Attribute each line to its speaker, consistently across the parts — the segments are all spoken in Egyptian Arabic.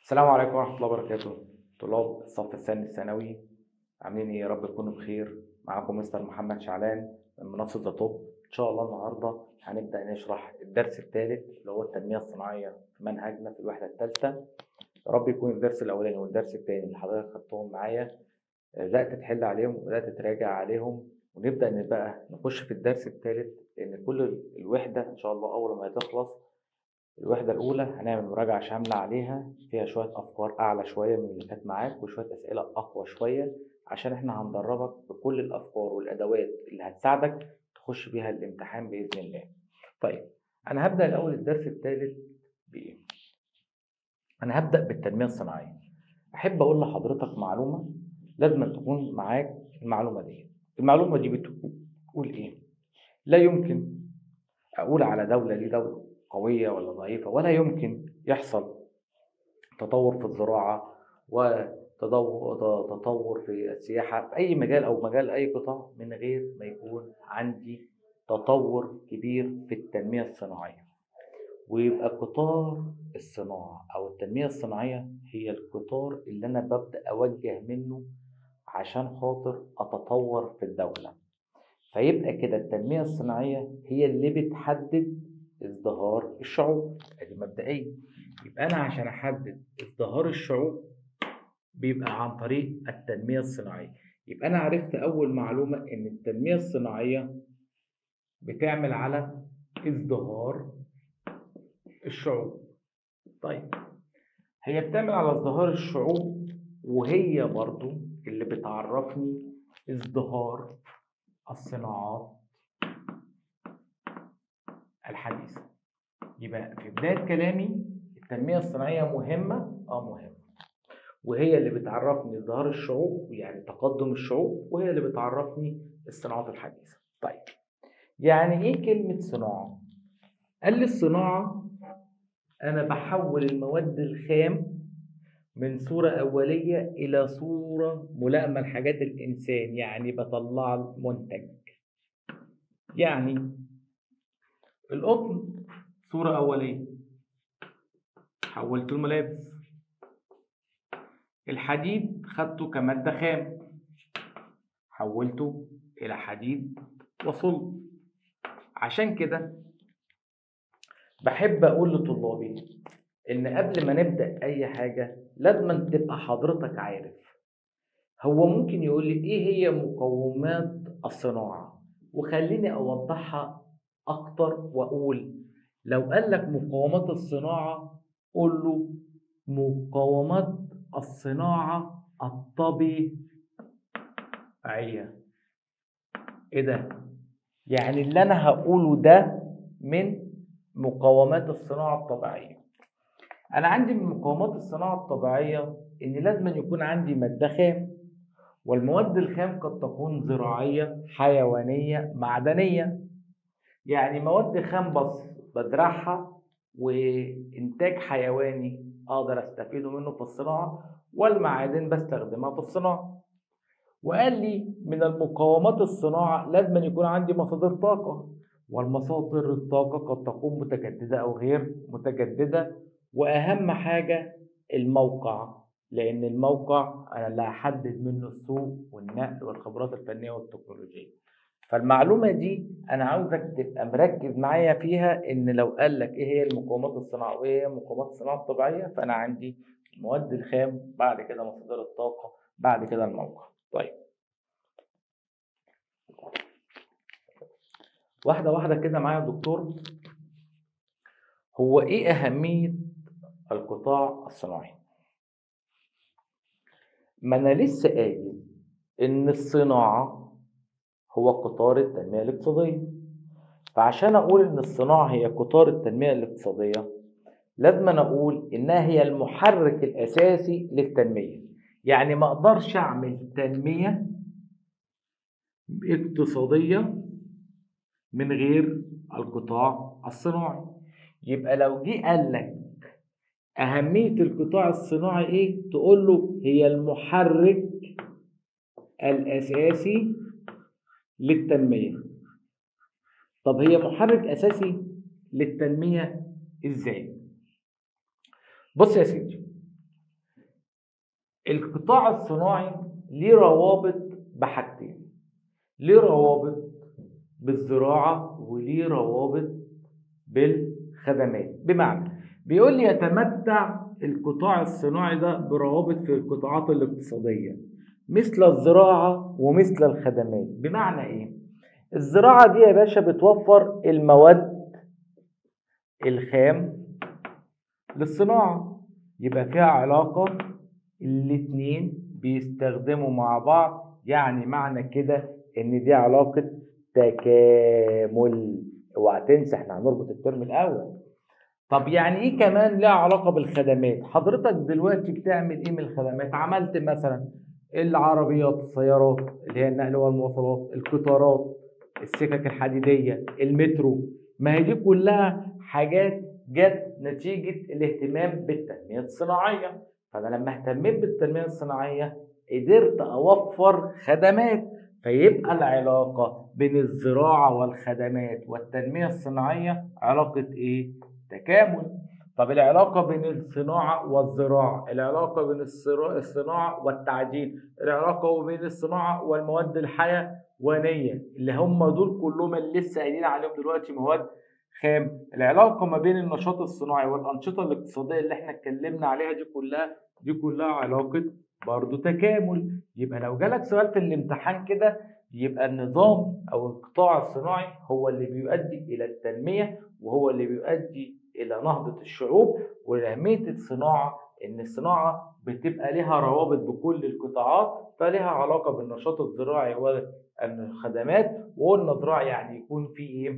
Speaker 1: السلام عليكم ورحمة الله وبركاته طلاب الصف الثاني الثانوي عاملين ايه يا رب تكونوا بخير معاكم مستر محمد شعلان من منصة ذا توب ان شاء الله النهاردة هنبدأ نشرح الدرس الثالث اللي هو التنمية الصناعية في منهجنا في الوحدة الثالثة يا رب يكون الدرس الأولاني والدرس الثاني اللي حضرتك خدتهم معايا بدأت تحل عليهم وبدأت تراجع عليهم ونبدأ إن بقى نخش في الدرس الثالث لأن كل الوحدة إن شاء الله أول ما تخلص الوحدة الأولى هنعمل مراجعة شاملة عليها فيها شوية أفكار أعلى شوية من اللي كانت معاك وشوية أسئلة أقوى شوية عشان إحنا هندربك بكل الأفكار والأدوات اللي هتساعدك تخش بيها الامتحان بإذن الله. طيب أنا هبدأ الأول الدرس الثالث بإيه؟ أنا هبدأ بالتنمية الصناعية. أحب أقول لحضرتك معلومة لازم تكون معاك المعلومة دي. المعلومة دي بتقول إيه؟ لا يمكن أقول على دولة دي دولة قوية ولا ضعيفة ولا يمكن يحصل تطور في الزراعة وتطور في السياحة في أي مجال أو مجال أي قطاع من غير ما يكون عندي تطور كبير في التنمية الصناعية ويبقى قطار الصناعة أو التنمية الصناعية هي القطار اللي أنا ببدأ أوجه منه عشان خاطر أتطور في الدولة فيبقى كده التنمية الصناعية هي اللي بتحدد ازدهار الشعوب ادي مبدئيا يبقى انا عشان احدد ازدهار الشعوب بيبقى عن طريق التنميه الصناعيه يبقى انا عرفت اول معلومه ان التنميه الصناعيه بتعمل على ازدهار الشعوب طيب هي بتعمل على ازدهار الشعوب وهي برضو اللي بتعرفني ازدهار الصناعات الحديثة يبقى في بداية كلامي التنمية الصناعية مهمة اه مهمة وهي اللي بتعرفني ازدهار الشعوب يعني تقدم الشعوب وهي اللي بتعرفني الصناعات الحديثة طيب يعني ايه كلمة صناعة؟ قال لي الصناعة أنا بحول المواد الخام من صورة أولية إلى صورة ملائمة لحاجات الإنسان يعني بطلع منتج يعني القطن صورة أولية حولته الملابس الحديد خدته كمادة خام حولته إلى حديد وصلب عشان كده بحب أقول لطلابي إن قبل ما نبدأ أي حاجة لازم تبقى حضرتك عارف هو ممكن يقول لي إيه هي مقومات الصناعة وخليني أوضحها اكتر واقول لو قال لك مقاومات الصناعه قول له مقاومات الصناعه الطبيعيه ايه ده يعني اللي انا هقوله ده من مقاومات الصناعه الطبيعيه انا عندي من مقاومات الصناعه الطبيعيه ان لازم يكون عندي ماده خام والمواد الخام قد تكون زراعيه حيوانيه معدنيه يعني مواد خام بس بزرعها وانتاج حيواني اقدر استفيد منه في الصناعه والمعادن بستخدمها في الصناعه وقال لي من المقاومات الصناعه لازم يكون عندي مصادر طاقه والمصادر الطاقه قد تكون متجدده او غير متجدده واهم حاجه الموقع لان الموقع انا اللي هحدد منه السوق والنقل والخبرات الفنيه والتكنولوجيه فالمعلومة دي أنا عاوزك تبقى مركز معايا فيها إن لو قال لك إيه هي المقاومات الصناعية وإيه هي مقاومات الصناعة الطبيعية فأنا عندي المواد الخام بعد كده مصادر الطاقة بعد كده الموقع طيب واحدة واحدة كده معايا يا دكتور هو إيه أهمية القطاع الصناعي؟ ما أنا لسه قايل إن الصناعة هو قطار التنمية الاقتصادية فعشان أقول إن الصناعة هي قطار التنمية الاقتصادية لازم أنا أقول إنها هي المحرك الأساسي للتنمية يعني ما أقدرش أعمل تنمية اقتصادية من غير القطاع الصناعي يبقى لو جه قال لك أهمية القطاع الصناعي إيه؟ تقول له هي المحرك الأساسي للتنمية طب هي محرك أساسي للتنمية إزاي؟ بص يا سيدي القطاع الصناعي ليه روابط بحاجتين ليه روابط بالزراعة وليه روابط بالخدمات بمعنى بيقول لي يتمتع القطاع الصناعي ده بروابط في القطاعات الاقتصادية مثل الزراعة ومثل الخدمات بمعنى ايه الزراعة دي يا باشا بتوفر المواد الخام للصناعة يبقى فيها علاقة الاتنين بيستخدموا مع بعض يعني معنى كده ان دي علاقة تكامل اوعى تنسى احنا هنربط الترم الاول طب يعني ايه كمان لها علاقة بالخدمات حضرتك دلوقتي بتعمل ايه من الخدمات عملت مثلا العربيات السيارات اللي هي النقل والمواصلات القطارات السكك الحديدية المترو ما هي دي كلها حاجات جت نتيجة الاهتمام بالتنمية الصناعية فأنا لما اهتميت بالتنمية الصناعية قدرت أوفر خدمات فيبقى العلاقة بين الزراعة والخدمات والتنمية الصناعية علاقة إيه؟ تكامل طب العلاقة بين الصناعة والزراعة العلاقة بين الصناعة والتعدين العلاقة بين الصناعة والمواد الحيوانية اللي هم دول كلهم اللي لسه قايلين عليهم دلوقتي مواد خام العلاقة ما بين النشاط الصناعي والأنشطة الاقتصادية اللي احنا اتكلمنا عليها دي كلها دي كلها علاقة برضو تكامل يبقى لو جالك سؤال في الامتحان كده يبقى النظام أو القطاع الصناعي هو اللي بيؤدي إلى التنمية وهو اللي بيؤدي إلى نهضة الشعوب وأهمية الصناعة إن الصناعة بتبقى لها روابط بكل القطاعات فلها علاقة بالنشاط الزراعي والخدمات وقلنا زراعي يعني يكون في إيه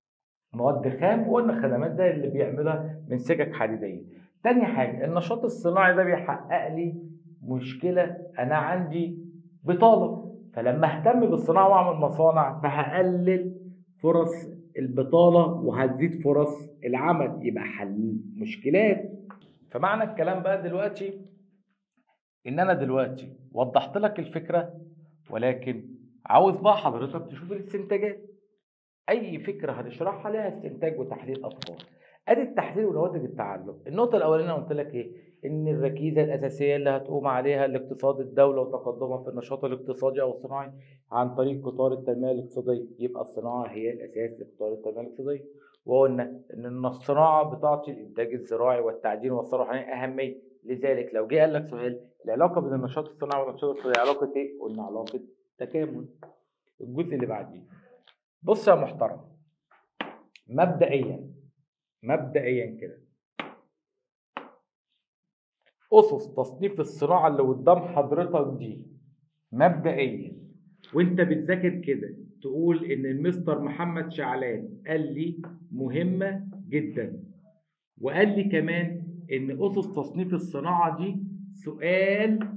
Speaker 1: مواد خام وقلنا الخدمات ده اللي بيعملها من سكك حديديه تاني حاجه النشاط الصناعي ده بيحقق لي مشكله انا عندي بطاله فلما اهتم بالصناعه واعمل مصانع فهقلل فرص البطاله وهتزيد فرص العمل يبقى حل مشكلات فمعنى الكلام بقى دلوقتي ان انا دلوقتي وضحت لك الفكره ولكن عاوز بقى حضرتك تشوف الاستنتاجات اي فكره هتشرحها لها استنتاج وتحليل افكار ادي التحليل ونماذج التعلم النقطه الاولانيه قلت لك ايه ان الركيزه الاساسيه اللي هتقوم عليها الاقتصاد الدوله وتقدمها في النشاط الاقتصادي او الصناعي عن طريق قطار التنميه الاقتصاديه يبقى الصناعه هي الاساس لقطار التنميه الاقتصاديه وقلنا ان الصناعه بتعطي الانتاج الزراعي والتعدين والصناعه اهميه لذلك لو جه قال لك سؤال العلاقه بين النشاط الصناعي والنشاط الاقتصادي علاقه ايه قلنا علاقه تكامل الجزء اللي بعديه بص يا محترم مبدئيا مبدئيا كده اسس تصنيف الصناعه اللي قدام حضرتك دي مبدئيا وانت بتذاكر كده تقول ان المستر محمد شعلان قال لي مهمه جدا وقال لي كمان ان اسس تصنيف الصناعه دي سؤال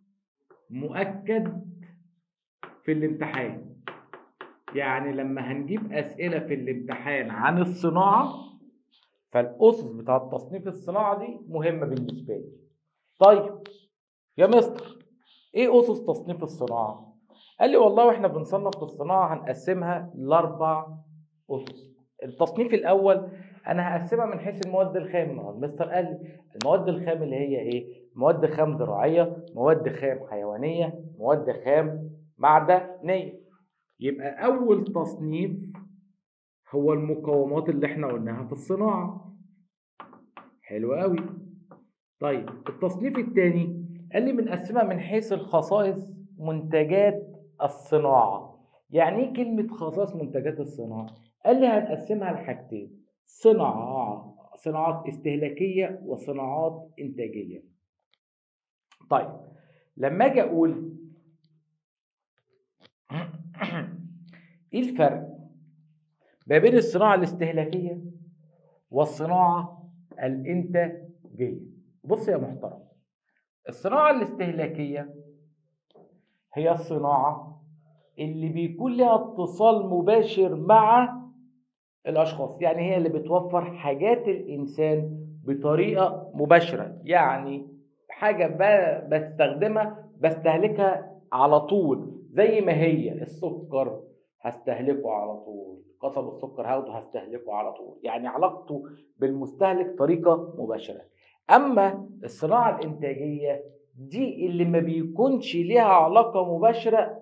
Speaker 1: مؤكد في الامتحان يعني لما هنجيب أسئلة في الامتحان عن الصناعة فالأسس بتاعة تصنيف الصناعة دي مهمة بالنسبة لي. طيب يا مستر إيه أسس تصنيف الصناعة؟ قال لي والله واحنا بنصنف في الصناعة هنقسمها لأربع أسس. التصنيف الأول أنا هقسمها من حيث المواد الخام، المستر قال لي المواد الخام اللي هي إيه؟ مواد خام زراعية، مواد خام حيوانية، مواد خام معدنية. يبقى أول تصنيف هو المقاومات اللي احنا قلناها في الصناعة حلو قوي طيب التصنيف الثاني قال لي بنقسمها من حيث الخصائص منتجات الصناعة يعني ايه كلمة خصائص منتجات الصناعة قال لي هنقسمها لحاجتين صناعة صناعات استهلاكية وصناعات إنتاجية طيب لما اجي اقول ايه الفرق ما بين الصناعة الاستهلاكية والصناعة الإنتاجية بص يا محترم الصناعة الاستهلاكية هي الصناعة اللي بيكون لها اتصال مباشر مع الأشخاص يعني هي اللي بتوفر حاجات الإنسان بطريقة مباشرة يعني حاجة بستخدمها بستهلكها على طول زي ما هي السكر هستهلكه على طول قصب السكر هاخده هستهلكه على طول يعني علاقته بالمستهلك طريقة مباشرة أما الصناعة الإنتاجية دي اللي ما بيكونش ليها علاقة مباشرة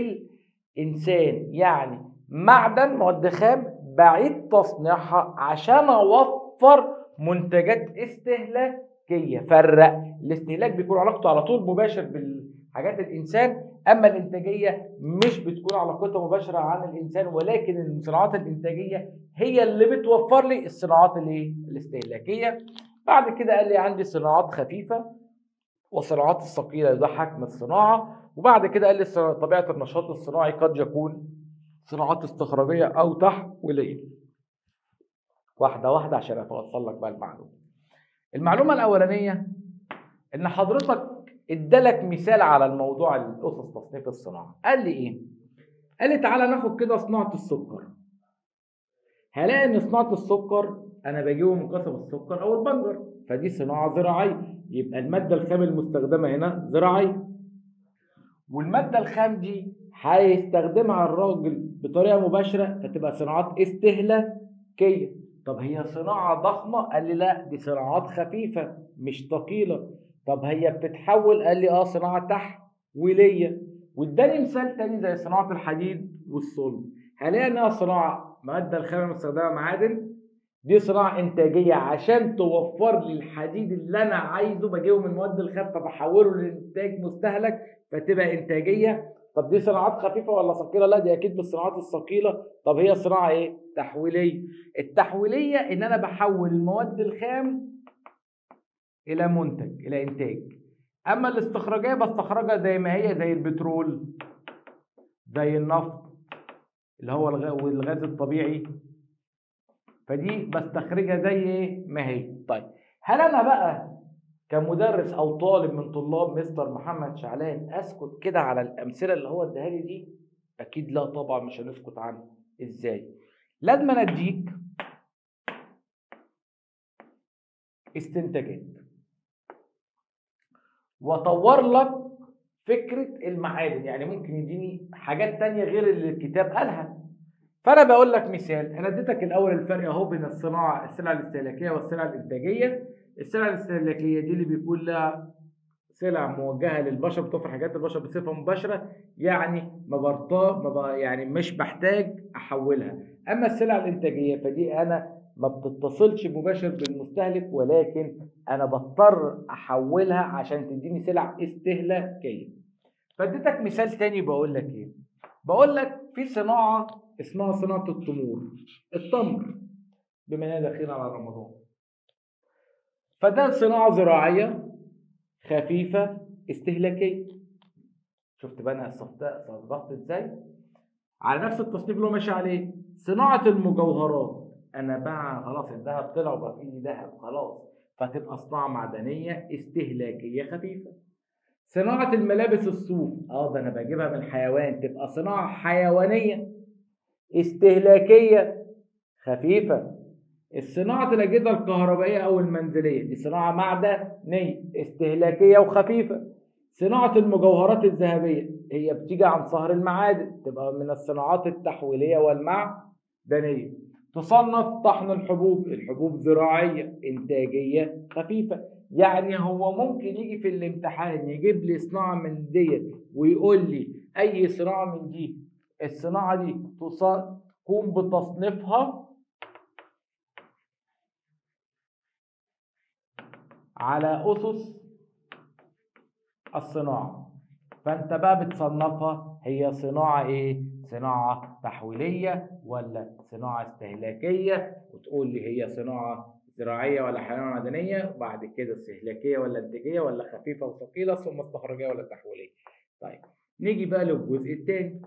Speaker 1: بالإنسان يعني معدن مواد خام بعيد تصنيعها عشان أوفر منتجات استهلاكية فرق الاستهلاك بيكون علاقته على طول مباشر بالحاجات الإنسان أما الإنتاجية مش بتكون علاقتها مباشرة عن الإنسان ولكن الصناعات الإنتاجية هي اللي بتوفر لي الصناعات اللي الاستهلاكية بعد كده قال لي عندي صناعات خفيفة وصناعات الثقيلة ده حجم الصناعة وبعد كده قال لي طبيعة النشاط الصناعي قد يكون صناعات استخراجية أو تحويلية واحدة واحدة عشان أوصل لك بقى المعلومة المعلومة الأولانية إن حضرتك ادالك مثال على الموضوع الأسس تصنيف الصناعة قال لي إيه؟ قال لي تعالى ناخد كده صناعة السكر هلاقي إن صناعة السكر أنا بجيبه من قصب السكر أو البنجر فدي صناعة زراعية يبقى المادة الخام المستخدمة هنا زراعية والمادة الخام دي هيستخدمها الراجل بطريقة مباشرة فتبقى صناعات استهلاكية طب هي صناعة ضخمة قال لي لا دي صناعات خفيفة مش ثقيلة طب هي بتتحول قال لي اه صناعة تحويلية واداني مثال تاني زي صناعة الحديد والصلب هلاقي انها صناعة مادة الخام المستخدمة معادن دي صناعة إنتاجية عشان توفر لي الحديد اللي أنا عايزه بجيبه من مواد الخام فبحوله لإنتاج مستهلك فتبقى إنتاجية طب دي صناعات خفيفة ولا ثقيلة؟ لا دي أكيد من الصناعات الثقيلة طب هي صناعة إيه؟ تحويلية التحويلية إن أنا بحول المواد الخام إلى منتج إلى إنتاج أما الاستخراجية بستخرجها زي ما هي زي البترول زي النفط اللي هو الغاز الطبيعي فدي بستخرجها زي ايه ما هي طيب هل انا بقى كمدرس او طالب من طلاب مستر محمد شعلان اسكت كده على الامثله اللي هو اداها لي دي اكيد لا طبعا مش هنسكت عنها ازاي لازم أنا اديك استنتاجات واطور لك فكره المعادن يعني ممكن يديني حاجات تانية غير اللي الكتاب قالها فانا بقول لك مثال انا اديتك الاول الفرق اهو بين الصناعه السلع الاستهلاكيه والسلع الانتاجيه السلع الاستهلاكيه دي اللي بيكون لها سلع موجهه للبشر بتوفر حاجات البشر بصفه مباشره يعني ما برطا ما يعني مش بحتاج احولها اما السلع الانتاجيه فدي انا ما بتتصلش مباشر بالمستهلك ولكن انا بضطر احولها عشان تديني سلع استهلاكيه فاديتك مثال تاني بقول لك ايه بقول لك في صناعه اسمها صناعة التمور التمر بما اننا داخلين على رمضان فده صناعة زراعية خفيفة استهلاكية شفت بقى انا صنفت ازاي على نفس التصنيف اللي هو ماشي عليه صناعة المجوهرات انا بقى خلاص الذهب طلع وبقى فيه ذهب خلاص فتبقى صناعة معدنية استهلاكية خفيفة صناعة الملابس الصوف اه ده انا بجيبها من الحيوان تبقى صناعة حيوانية استهلاكية خفيفة الصناعة الأجهزة الكهربائية أو المنزلية دي صناعة معدنية استهلاكية وخفيفة صناعة المجوهرات الذهبية هي بتيجي عن صهر المعادن تبقى من الصناعات التحويلية والمعدنية تصنف طحن الحبوب الحبوب زراعية إنتاجية خفيفة يعني هو ممكن يجي في الامتحان يجيب لي صناعة من ديت ويقول لي أي صناعة من دي الصناعة دي تقوم بتصنيفها على أسس الصناعة فأنت بقى بتصنفها هي صناعة إيه؟ صناعة تحويلية ولا صناعة استهلاكية وتقول لي هي صناعة زراعية ولا حيوانية معدنية وبعد كده استهلاكية ولا إنتاجية ولا خفيفة وثقيلة ثم استخراجية ولا تحويلية. طيب نيجي بقى للجزء الثاني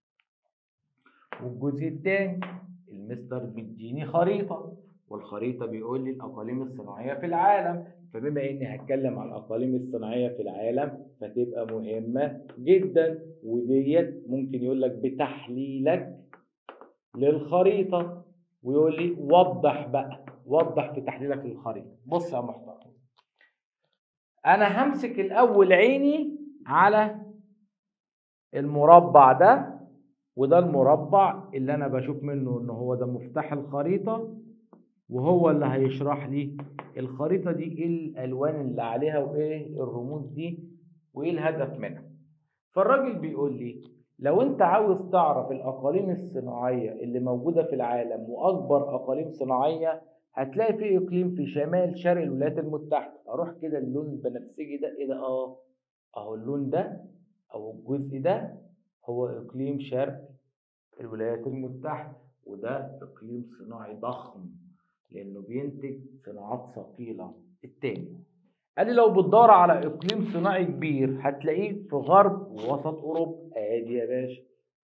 Speaker 1: والجزء الثاني المستر بيديني خريطة والخريطة بيقول لي الأقاليم الصناعية في العالم فبما إني هتكلم عن الأقاليم الصناعية في العالم فتبقى مهمة جدا وديت ممكن يقول لك بتحليلك للخريطة ويقول لي وضح بقى وضح في تحليلك للخريطة بص يا محترم أنا همسك الأول عيني على المربع ده وده المربع اللي انا بشوف منه ان هو ده مفتاح الخريطه وهو اللي هيشرح لي الخريطة دي ايه الألوان اللي عليها وايه الرموز دي وايه الهدف منها فالراجل بيقول لي لو انت عاوز تعرف الأقاليم الصناعية اللي موجودة في العالم وأكبر أقاليم صناعية هتلاقي في إقليم في شمال شرق الولايات المتحدة أروح كده اللون البنفسجي ده ايه ده اه أهو اللون ده أو الجزء ده هو إقليم شرق الولايات المتحدة وده إقليم صناعي ضخم لأنه بينتج صناعات ثقيلة التاني قال لي لو بتدور على إقليم صناعي كبير هتلاقيه في غرب ووسط أوروبا آدي يا باشا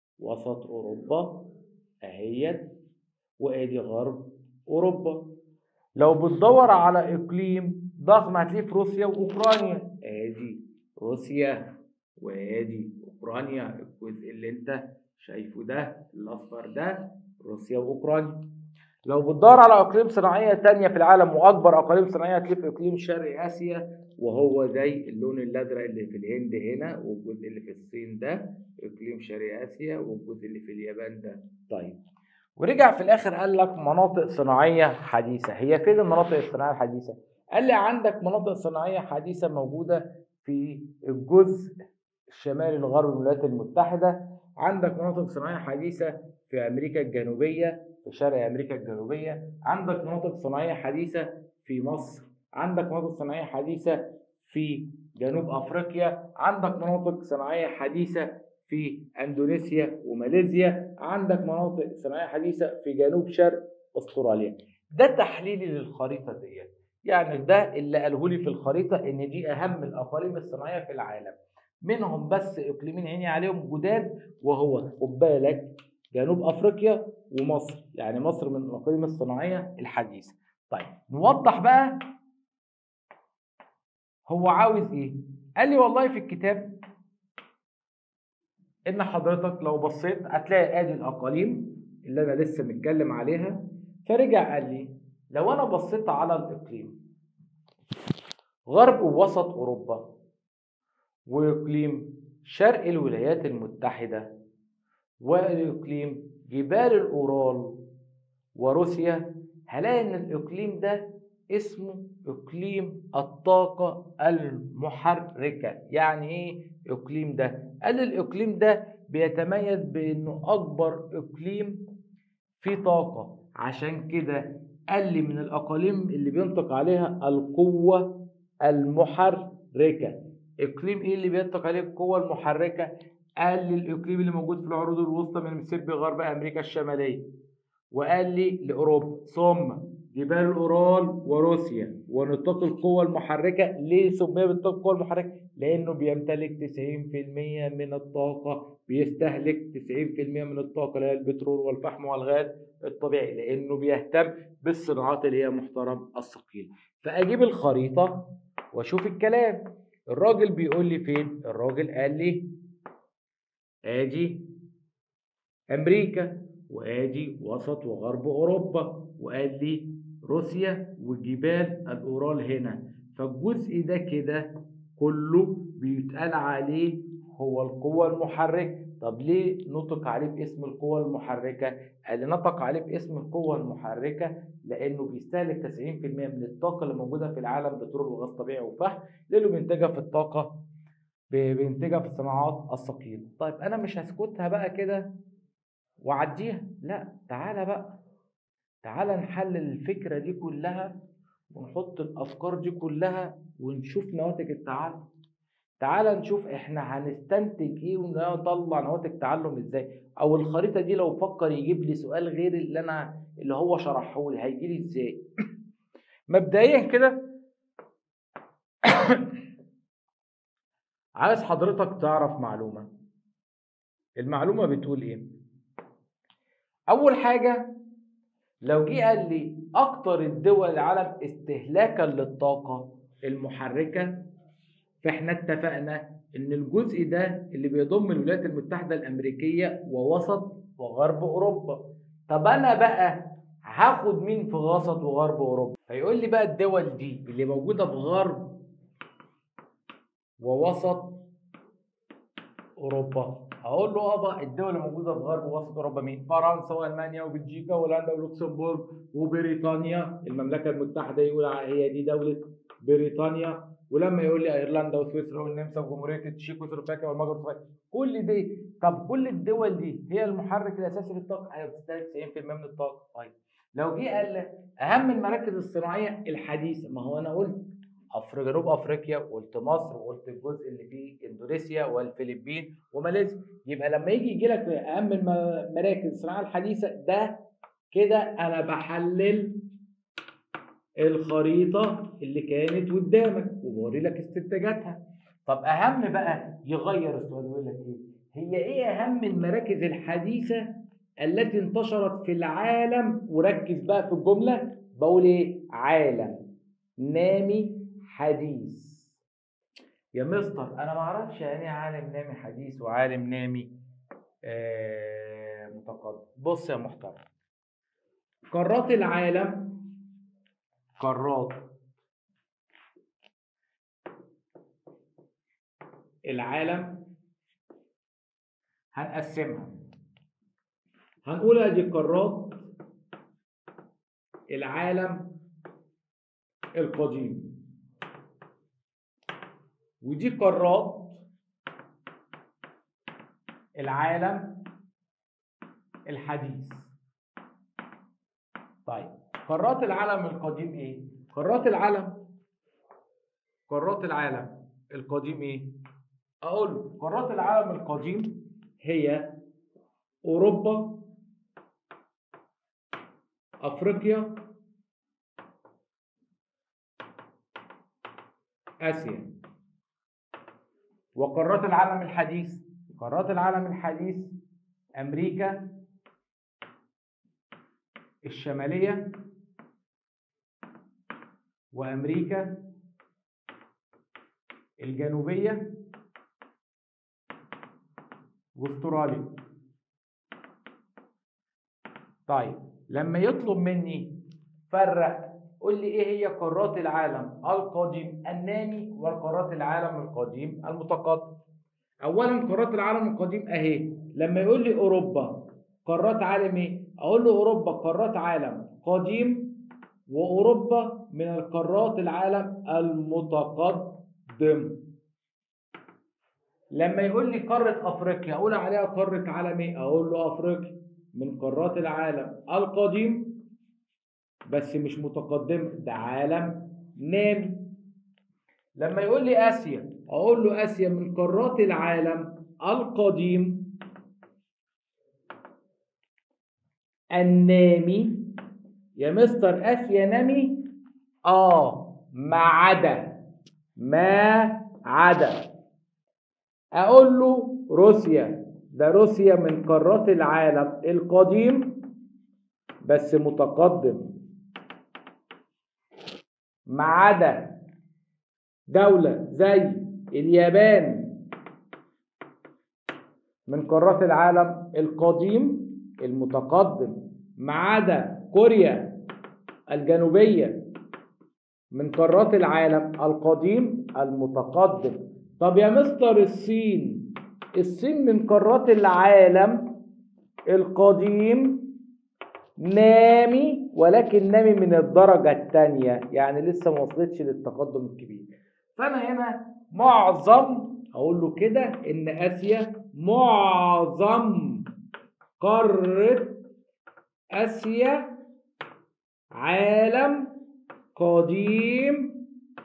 Speaker 1: وسط أوروبا أهيت وآدي غرب أوروبا لو بتدور على إقليم ضخم هتلاقيه في روسيا وأوكرانيا آدي روسيا وآدي أوكرانيا الجزء اللي أنت شايفه ده الأصفر ده روسيا وأوكرانيا لو بتدور على اقليم صناعيه تانية في العالم واكبر اقاليم صناعيه هتلاقي في اقليم شرق اسيا وهو زي اللون الازرق اللي في الهند هنا والجزء اللي في الصين ده اقليم شرق اسيا والجزء اللي في اليابان ده طيب ورجع في الاخر قال لك مناطق صناعيه حديثه هي فين المناطق الصناعيه الحديثه قال لي عندك مناطق صناعيه حديثه موجوده في الجزء الشمالي الغربي من الولايات المتحده عندك مناطق صناعيه حديثه في امريكا الجنوبيه في شرق امريكا الجنوبيه عندك مناطق صناعيه حديثه في مصر عندك مناطق صناعيه حديثه في جنوب افريقيا عندك مناطق صناعيه حديثه في اندونيسيا وماليزيا عندك مناطق صناعيه حديثه في جنوب شرق استراليا ده تحليلي للخريطه ديت يعني ده اللي قاله لي في الخريطه ان دي اهم الاقاليم الصناعيه في العالم منهم بس اقليمين عيني عليهم جداد وهو خد بالك جنوب افريقيا ومصر يعني مصر من الاقاليم الصناعيه الحديثه طيب نوضح بقى هو عاوز ايه قال لي والله في الكتاب ان حضرتك لو بصيت هتلاقي ادي الاقاليم اللي انا لسه متكلم عليها فرجع قال لي لو انا بصيت على الاقليم غرب ووسط اوروبا واقليم شرق الولايات المتحده واقليم جبال الاورال وروسيا هلاقي ان الاقليم ده اسمه اقليم الطاقة المحركة يعني ايه اقليم ده قال الاقليم ده بيتميز بانه اكبر اقليم فيه طاقة عشان كده قال لي من الاقاليم اللي بينطق عليها القوة المحركة اقليم ايه اللي بينطق عليه القوة المحركة قال لي الاقليم اللي موجود في العروض الوسطى من مسيربي غرب امريكا الشماليه وقال لي لاوروبا ثم جبال الاورال وروسيا ونطاق القوة المحركة ليه سمي بالطاقة القوة المحركة؟ لأنه بيمتلك 90% من الطاقة بيستهلك 90% من الطاقة اللي هي البترول والفحم والغاز الطبيعي لأنه بيهتم بالصناعات اللي هي محترم الثقيلة فأجيب الخريطة وأشوف الكلام الراجل بيقول لي فين؟ الراجل قال لي ادي امريكا وادي وسط وغرب اوروبا وقال لي روسيا وجبال الاورال هنا فالجزء ده كده كله بيتقال عليه هو القوة المحركة طب ليه نطق عليه باسم القوة المحركة؟ قال لي نطق عليه باسم القوة المحركة لأنه بيستهلك 90% من الطاقة اللي موجودة في العالم بترول وغاز طبيعي وفحم لأنه بينتجها في الطاقة بينتجها في الصناعات الثقيله طيب انا مش هسكتها بقى كده واعديها لا تعالى بقى تعالى نحلل الفكره دي كلها ونحط الافكار دي كلها ونشوف نواتج التعلم تعالى نشوف احنا هنستنتج ايه ونطلع نواتج تعلم ازاي او الخريطه دي لو فكر يجيب لي سؤال غير اللي انا اللي هو شرحه لي هيجي لي ازاي مبدئيا كده عايز حضرتك تعرف معلومة المعلومة بتقول ايه اول حاجة لو جه قال لي اكتر الدول العالم استهلاكا للطاقة المحركة فاحنا اتفقنا ان الجزء ده اللي بيضم الولايات المتحدة الامريكية ووسط وغرب اوروبا طب انا بقى هاخد مين في وسط وغرب اوروبا هيقول لي بقى الدول دي اللي موجودة في غرب ووسط اوروبا اقول له ابا الدول اللي موجوده في غرب ووسط اوروبا مين فرنسا والمانيا وبلجيكا وهولندا ولوكسمبورغ وبريطانيا المملكه المتحده يقول هي دي دوله بريطانيا ولما يقول لي ايرلندا وسويسرا والنمسا وجمهوريه التشيك وسلوفاكيا والمجر والسلوفاكيا كل دي طب كل الدول دي هي المحرك الاساسي للطاقه ايوه بتستهلك 90% من الطاقه طيب لو جه قال لك اهم المراكز الصناعيه الحديثه ما هو انا قلت افريقيا جنوب افريقيا وقلت مصر وقلت الجزء اللي فيه اندونيسيا والفلبين وماليزيا يبقى لما يجي يجي لك اهم المراكز الصناعه الحديثه ده كده انا بحلل الخريطه اللي كانت قدامك وبوري لك استنتاجاتها طب اهم بقى يغير السؤال يقول لك ايه هي ايه اهم المراكز الحديثه التي انتشرت في العالم وركز بقى في الجمله بقول ايه عالم نامي حديث يا مستر انا ما اعرفش يعني ايه عالم نامي حديث وعالم نامي آه متقدم بص يا محترم قارات العالم قارات العالم هنقسمها هنقول ادي قارات العالم القديم ودي قارات العالم الحديث طيب قارات العالم القديم ايه قارات العالم قارات العالم القديم ايه اقول قارات العالم القديم هي اوروبا افريقيا اسيا وقارات العالم الحديث قارات العالم الحديث امريكا الشماليه وامريكا الجنوبيه واستراليا طيب لما يطلب مني فرق قول لي ايه هي قارات العالم القديم النامي وقارات العالم القديم المتقدم اولا قارات العالم القديم اهي لما يقول لي اوروبا قارات عالم ايه اقول له اوروبا قارات عالم قديم واوروبا من القارات العالم المتقدم لما يقول لي قارة افريقيا اقول عليها قارة عالم ايه اقول له افريقيا من قارات العالم القديم بس مش متقدم ده عالم نامي لما يقول لي اسيا اقول له اسيا من قارات العالم القديم النامي يا مستر اسيا نامي اه ما عدا ما عدا اقول له روسيا ده روسيا من قارات العالم القديم بس متقدم ما عدا دولة زي اليابان من قارات العالم القديم المتقدم ما عدا كوريا الجنوبية من قارات العالم القديم المتقدم طب يا مستر الصين الصين من قارات العالم القديم نامي ولكن نامي من الدرجة الثانية يعني لسه ما وصلتش للتقدم الكبير فأنا هنا معظم أقول له كده إن آسيا معظم قارة آسيا عالم قديم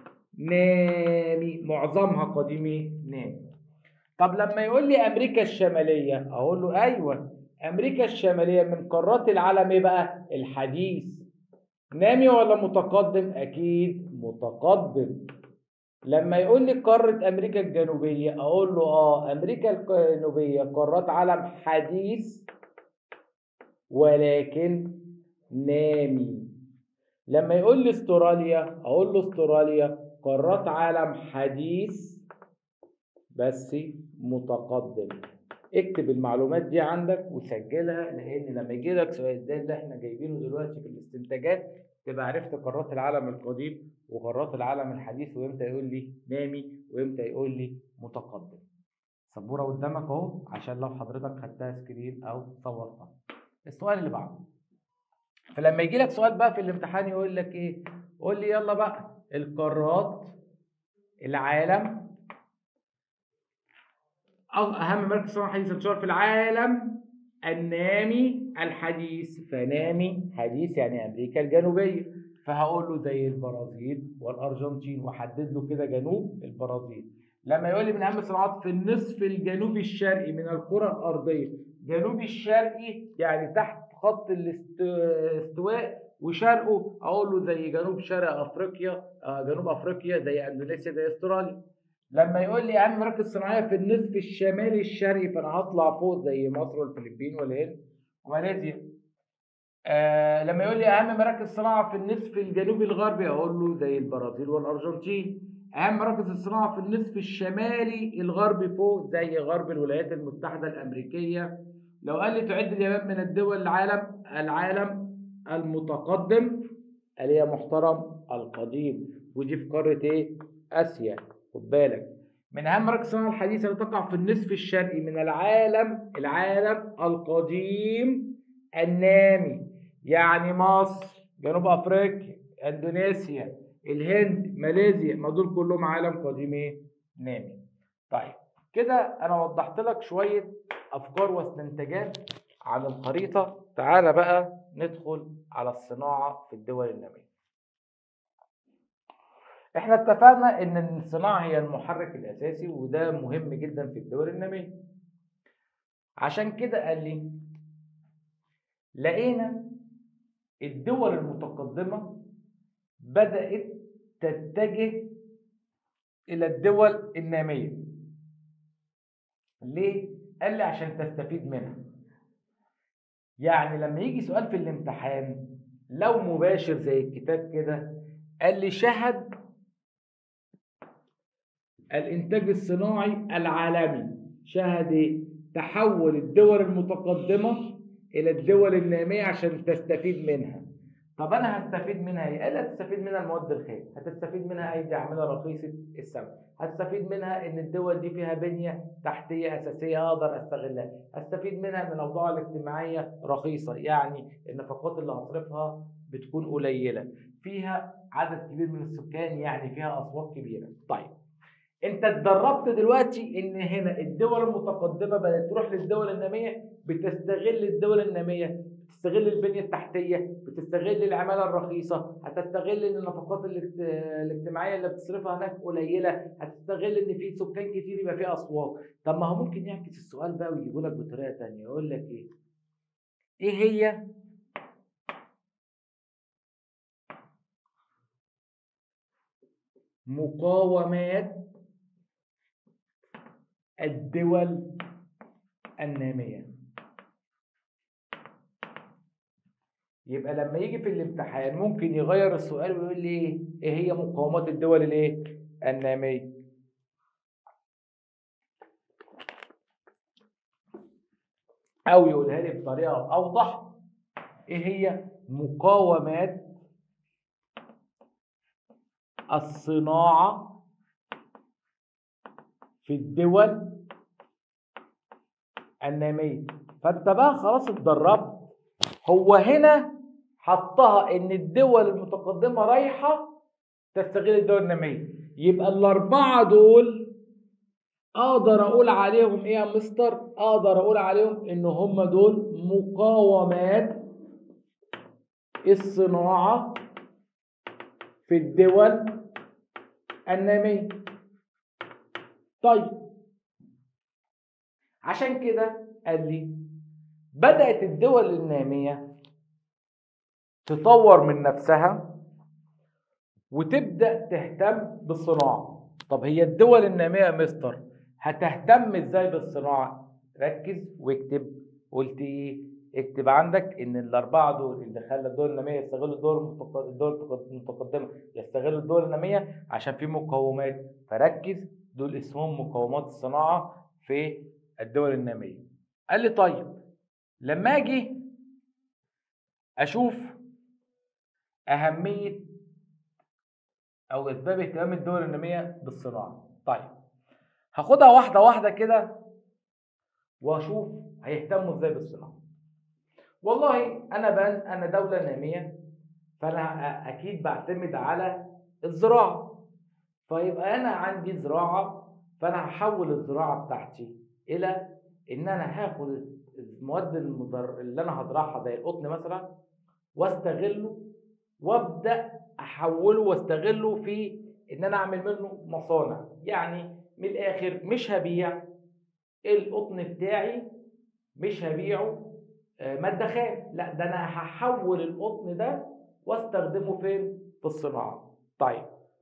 Speaker 1: نامي معظمها قديمي نامي طب لما يقول لي أمريكا الشمالية أقول له أيوه امريكا الشماليه من قارات العالم ايه بقى الحديث نامي ولا متقدم اكيد متقدم لما يقول لي قاره امريكا الجنوبيه اقول له اه امريكا الجنوبيه قارات عالم حديث ولكن نامي لما يقول لي استراليا اقول له استراليا قارات عالم حديث بس متقدم اكتب المعلومات دي عندك وسجلها لان لما يجي لك سؤال زي اللي احنا جايبينه دلوقتي في الاستنتاجات تبقى عرفت قارات العالم القديم وقارات العالم الحديث وامتى يقول لي نامي وامتى يقول لي متقدم السبوره قدامك اهو عشان لو حضرتك خدتها سكرين او صورتها السؤال اللي بعده فلما يجي لك سؤال بقى في الامتحان يقول لك ايه قول لي يلا بقى القارات العالم أو اهم مركز صناعه حديث انتشار في العالم النامي الحديث فنامي حديث يعني امريكا الجنوبيه فهقول له زي البرازيل والارجنتين واحدد له كده جنوب البرازيل لما يقول لي من اهم الصناعات في النصف الجنوبي الشرقي من الكره الارضيه جنوبي الشرقي يعني تحت خط الاستواء وشرقه اقول له زي جنوب شرق افريقيا آه جنوب افريقيا زي اندونيسيا زي استراليا لما يقول لي اهم مراكز صناعيه في النصف الشمالي الشرقي فانا هطلع فوق زي مصر والفلبين والهند وماليزيا آه لما يقول لي اهم مراكز صناعه في النصف الجنوبي الغربي اقول له زي البرازيل والارجنتين اهم مراكز الصناعه في النصف الشمالي الغربي فوق زي غرب الولايات المتحده الامريكيه لو قال لي تعد اليابان من الدول العالم العالم المتقدم قال يا محترم القديم ودي في قاره ايه اسيا خد بالك من اهم مراكز الصناعه الحديثه اللي تقع في النصف الشرقي من العالم العالم القديم النامي يعني مصر جنوب افريقيا اندونيسيا الهند ماليزيا ما دول كلهم عالم قديم ايه نامي طيب كده انا وضحت لك شويه افكار واستنتاجات عن الخريطه تعالى بقى ندخل على الصناعه في الدول الناميه احنا اتفقنا ان الصناعه هي المحرك الاساسي وده مهم جدا في الدول الناميه عشان كده قال لي لقينا الدول المتقدمه بدات تتجه الى الدول الناميه ليه قال لي عشان تستفيد منها يعني لما يجي سؤال في الامتحان لو مباشر زي الكتاب كده قال لي شهد الانتاج الصناعي العالمي شهد تحول الدول المتقدمه الى الدول الناميه عشان تستفيد منها طب انا هستفيد منها ايه؟ قال هتستفيد منها المواد الخام، هتستفيد منها ايدي عامله رخيصه الثمن، هتستفيد منها ان الدول دي فيها بنيه تحتيه اساسيه اقدر استغلها، هستفيد منها ان الاوضاع الاجتماعيه رخيصه، يعني النفقات اللي هصرفها بتكون قليله، فيها عدد كبير من السكان يعني فيها اصوات كبيره. طيب انت اتدربت دلوقتي ان هنا الدول المتقدمه بدات تروح للدول الناميه بتستغل الدول الناميه بتستغل البنيه التحتيه بتستغل العماله الرخيصه هتستغل ان النفقات الاجتماعيه اللي بتصرفها هناك قليله هتستغل ان في سكان كتير يبقى في اصوات طب ما هو ممكن يعكس السؤال بقى ويجيبوا لك بطريقه ثانيه يقول لك ايه ايه هي مقاومات الدول الناميه يبقى لما يجي في الامتحان ممكن يغير السؤال ويقول لي ايه ايه هي مقاومات الدول الايه الناميه او يقولها لي بطريقه اوضح ايه هي مقاومات الصناعه في الدول الناميه فانت بقى خلاص اتدربت هو هنا حطها ان الدول المتقدمه رايحه تستغل الدول الناميه يبقى الاربعه دول اقدر اقول عليهم ايه يا مستر اقدر اقول عليهم ان هم دول مقاومات الصناعه في الدول الناميه طيب عشان كده قال لي بدات الدول الناميه تطور من نفسها وتبدا تهتم بالصناعه طب هي الدول الناميه يا مستر هتهتم ازاي بالصناعه ركز واكتب قلت ايه اكتب عندك ان الاربعه دول اللي خلى الدول الناميه يستغلوا الدول الدول المتقدمه يستغلوا الدول الناميه عشان في مقومات فركز دول اسمهم مقومات الصناعه في الدول الناميه قال لي طيب لما اجي اشوف اهميه او اسباب اهتمام الدول الناميه بالصناعه طيب هاخدها واحده واحده كده واشوف هيهتموا ازاي بالصناعه والله انا بان انا دوله ناميه فانا أ- اكيد بعتمد على الزراعه فيبقى انا عندي زراعه فانا هحول الزراعه بتاعتي الى ان انا هاخد المواد المضر اللي انا هزرعها زي القطن مثلا واستغله وابدا احوله واستغله في ان انا اعمل منه مصانع يعني من الاخر مش هبيع القطن بتاعي مش هبيعه آه، ماده خام لا ده انا هحول القطن ده واستخدمه فين في الصناعه طيب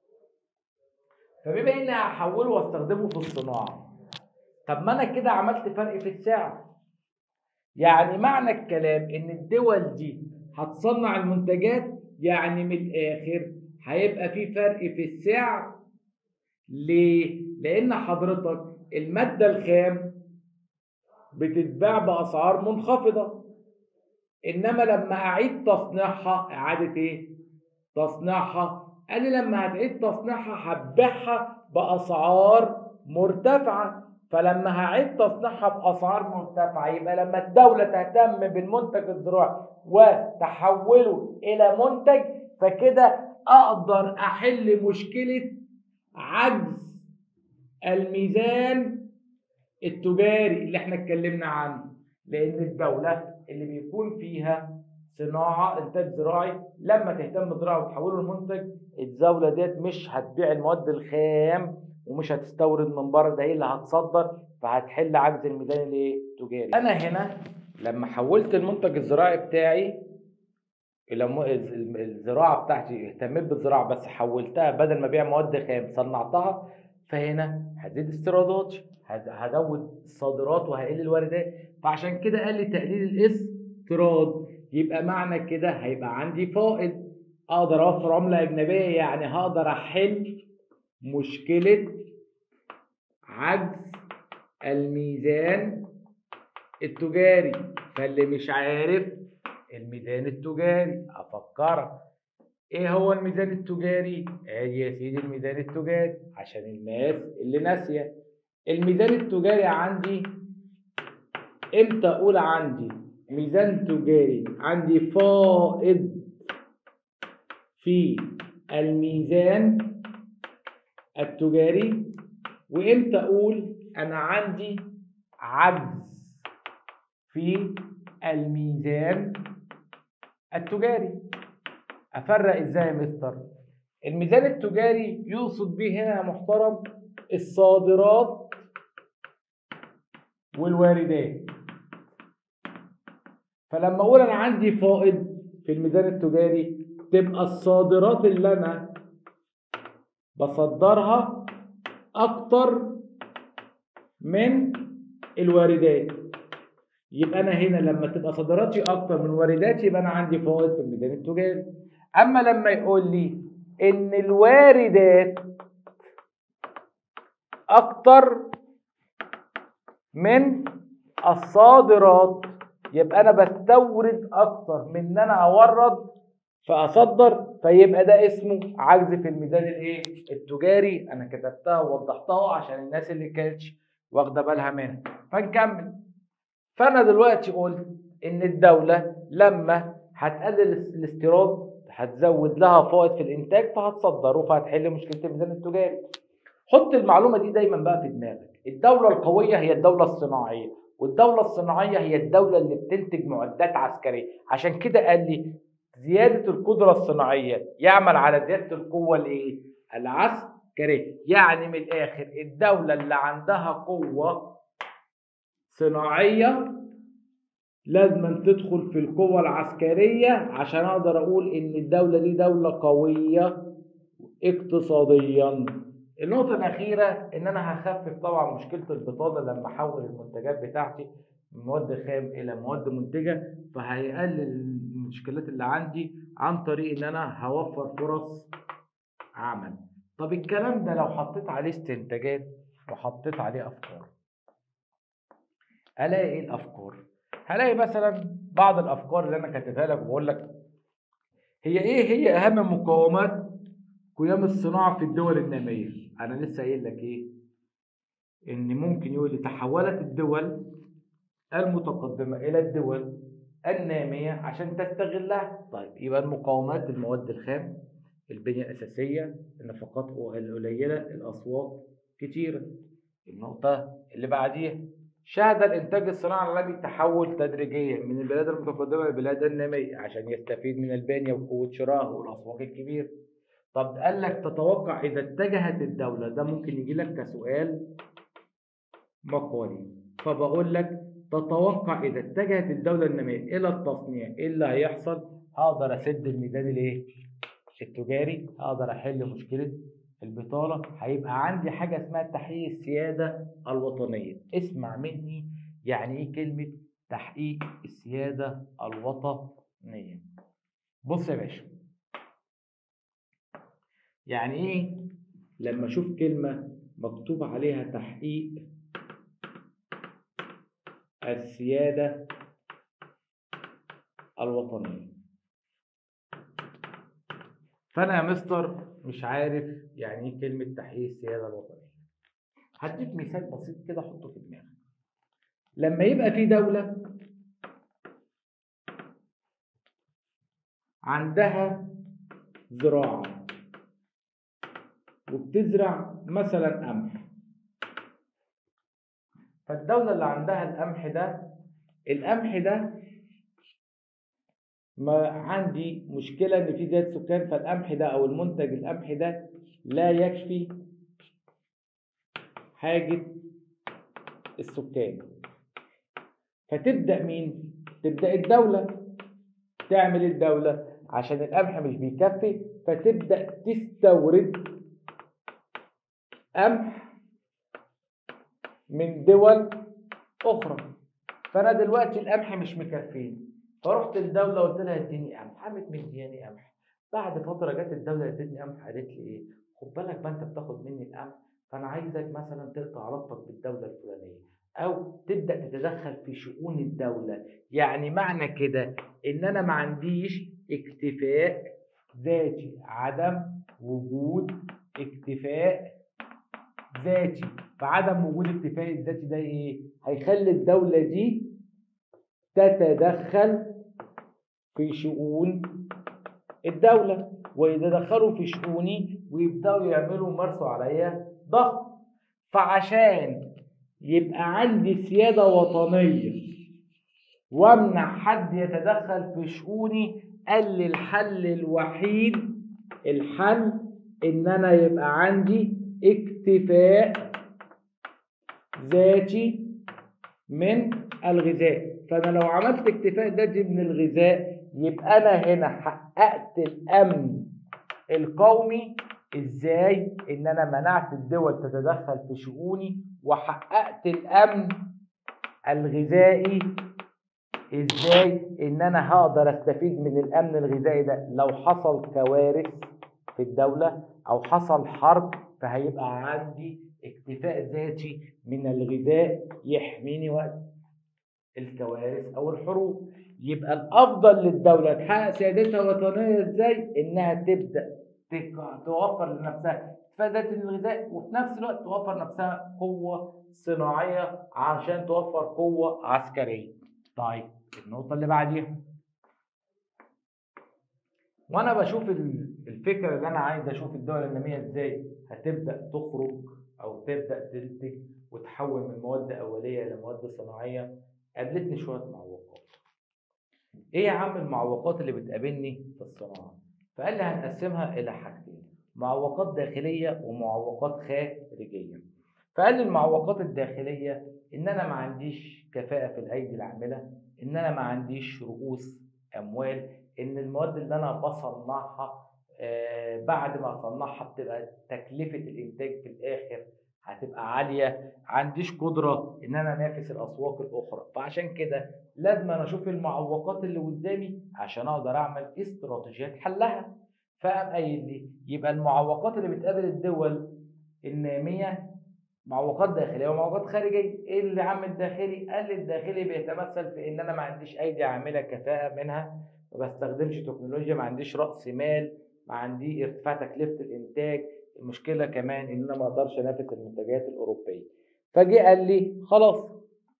Speaker 1: فبما اني هحوله واستخدمه في الصناعه طب ما انا كده عملت فرق في السعر يعني معنى الكلام ان الدول دي هتصنع المنتجات يعني من الاخر هيبقى في فرق في السعر ليه لان حضرتك الماده الخام بتتباع باسعار منخفضه انما لما اعيد تصنيعها اعاده ايه تصنيعها قال لي لما هتعيد تصنيعها هتبيعها باسعار مرتفعه فلما هعيد تصنيعها باسعار مرتفعه يبقى لما الدوله تهتم بالمنتج الزراعي وتحوله الى منتج فكده اقدر احل مشكله عجز الميزان التجاري اللي احنا اتكلمنا عنه لان الدوله اللي بيكون فيها صناعه انتاج زراعي لما تهتم بالزراعه وتحوله لمنتج الدوله ديت مش هتبيع المواد الخام ومش هتستورد من بره ده هي اللي هتصدر فهتحل عجز الميزان الايه التجاري انا هنا لما حولت المنتج الزراعي بتاعي الى م- الز- الزراعه بتاعتي اهتميت بالزراعه بس حولتها بدل ما ابيع مواد خام صنعتها فهنا هزيد استيراداتي هز- هزود الصادرات وهقل الواردات فعشان كده قال لي تقليل الاستيراد يبقى معنى كده هيبقى عندي فائض اقدر اوفر عمله اجنبيه يعني هقدر احل مشكله عجز الميزان التجاري فاللي مش عارف الميزان التجاري افكرك ايه هو الميزان التجاري ادي يا سيدي الميزان التجاري عشان الناس اللي ناسيه الميزان التجاري عندي امتى اقول عندي ميزان تجاري عندي فائض في الميزان التجاري وامتى اقول انا عندي عجز في الميزان التجاري افرق ازاي يا مستر الميزان التجاري يقصد به هنا يا محترم الصادرات والواردات فلما اقول انا عندي فائض في الميزان التجاري تبقى الصادرات اللي انا بصدرها اكتر من الواردات يبقى انا هنا لما تبقى صادراتي اكتر من وارداتي يبقى انا عندي فائض في الميزان التجاري اما لما يقول لي ان الواردات اكتر من الصادرات يبقى انا بستورد اكتر من ان انا اورد فاصدر فيبقى ده اسمه عجز في الميزان الايه التجاري انا كتبتها ووضحتها عشان الناس اللي كانتش واخده بالها منها فنكمل فانا دلوقتي قلت ان الدوله لما هتقلل الاستيراد هتزود لها فائض في الانتاج فهتصدره فهتحل مشكله الميزان التجاري حط المعلومه دي دايما بقى في دماغك الدوله القويه هي الدوله الصناعيه والدوله الصناعيه هي الدوله اللي بتنتج معدات عسكريه عشان كده قال لي زياده القدره الصناعيه يعمل على زياده القوه الايه العسكريه يعني من الاخر الدوله اللي عندها قوه صناعيه لازم تدخل في القوة العسكرية عشان اقدر اقول ان الدولة دي دولة قوية اقتصاديا النقطة الأخيرة إن أنا هخفف طبعا مشكلة البطالة لما أحول المنتجات بتاعتي من مواد خام إلى مواد منتجة فهيقلل المشكلات اللي عندي عن طريق إن أنا هوفر فرص عمل. طب الكلام ده لو حطيت عليه استنتاجات وحطيت عليه أفكار ألاقي إيه الأفكار؟ هلاقي مثلا بعض الأفكار اللي أنا كاتبها لك وبقول لك هي إيه هي أهم مقومات قيام الصناعة في الدول النامية انا لسه قايل لك ايه ان ممكن يقول لي تحولت الدول المتقدمة إلى الدول النامية عشان تستغلها طيب يبقى المقاومات المواد الخام البنية الأساسية النفقات القليلة الأسواق كتيرة النقطة اللي بعديها شهد الإنتاج الصناعي العالمي تحول تدريجيا من البلاد المتقدمة للبلاد النامية عشان يستفيد من البنية وقوة شرائه والأسواق الكبيرة طب قال لك تتوقع إذا اتجهت الدولة ده ممكن يجي لك كسؤال مقالي فبقول لك تتوقع إذا اتجهت الدولة النامية إلى التصنيع إيه اللي هيحصل؟ هقدر أسد الميزان الإيه؟ التجاري هقدر أحل مشكلة البطالة هيبقى عندي حاجة اسمها تحقيق السيادة الوطنية اسمع مني يعني ايه كلمة تحقيق السيادة الوطنية بص يا باشا يعني ايه لما اشوف كلمة مكتوب عليها تحقيق السيادة الوطنية فانا يا مستر مش عارف يعني ايه كلمه تحقيق السياده الوطنيه هديك مثال بسيط كده حطه في دماغك لما يبقى في دوله عندها زراعه وبتزرع مثلا قمح فالدوله اللي عندها القمح ده القمح ده ما عندي مشكلة إن في زيادة سكان فالقمح ده أو المنتج القمح ده لا يكفي حاجة السكان فتبدأ مين؟ تبدأ الدولة تعمل الدولة عشان القمح مش بيكفي فتبدأ تستورد قمح من دول أخرى فأنا دلوقتي القمح مش مكفيني فرحت الدوله قلت لها اديني قمح قامت مدياني قمح بعد فتره جت الدوله ادتني قمح قالت لي ايه خد بالك ما انت بتاخد مني القمح فانا عايزك مثلا تقطع علاقتك بالدوله الفلانيه او تبدا تتدخل في شؤون الدوله يعني معنى كده ان انا ما عنديش اكتفاء ذاتي عدم وجود اكتفاء ذاتي فعدم وجود اكتفاء الذاتي ده ايه هيخلي الدوله دي تتدخل في شؤون الدولة ويتدخلوا في شؤوني ويبدأوا يعملوا يمارسوا عليا ضغط فعشان يبقى عندي سيادة وطنية وامنع حد يتدخل في شؤوني قال لي الحل الوحيد الحل ان انا يبقى عندي اكتفاء ذاتي من الغذاء فانا لو عملت اكتفاء ذاتي من الغذاء يبقى انا هنا حققت الامن القومي ازاي ان انا منعت الدول تتدخل في شؤوني وحققت الامن الغذائي ازاي ان انا هقدر استفيد من الامن الغذائي ده لو حصل كوارث في الدولة او حصل حرب فهيبقى عندي اكتفاء ذاتي من الغذاء يحميني وقت الكوارث او الحروب يبقى الافضل للدوله تحقق سيادتها الوطنيه ازاي انها تبدا توفر لنفسها اكتفاء من الغذاء وفي نفس الوقت توفر نفسها قوه صناعيه عشان توفر قوه عسكريه طيب النقطه اللي بعديها وانا بشوف الفكره اللي انا عايز اشوف الدوله الناميه ازاي هتبدا تخرج او تبدا تنتج وتحول من مواد اوليه لمواد صناعيه قابلتني شويه معوقات ايه يا عم المعوقات اللي بتقابلني في الصناعه فقال لي هنقسمها الى حاجتين معوقات داخليه ومعوقات خارجيه فقال لي المعوقات الداخليه ان انا ما عنديش كفاءه في الايدي العامله ان انا ما عنديش رؤوس اموال ان المواد اللي انا بصنعها آه بعد ما اصنعها بتبقى تكلفه الانتاج في الاخر هتبقى عاليه عنديش قدره ان انا انافس الاسواق الاخرى فعشان كده لازم انا اشوف المعوقات اللي قدامي عشان اقدر اعمل استراتيجيات حلها فقام قايل لي يبقى المعوقات اللي بتقابل الدول الناميه معوقات داخليه ومعوقات خارجيه ايه اللي عامل الداخلي قال لي الداخلي بيتمثل في ان انا ما عنديش ايدي عامله كفاءه منها ما بستخدمش تكنولوجيا ما عنديش راس مال ما عندي ارتفاع تكلفه الانتاج المشكله كمان ان انا ما اقدرش انافس المنتجات الاوروبيه فجه قال لي خلاص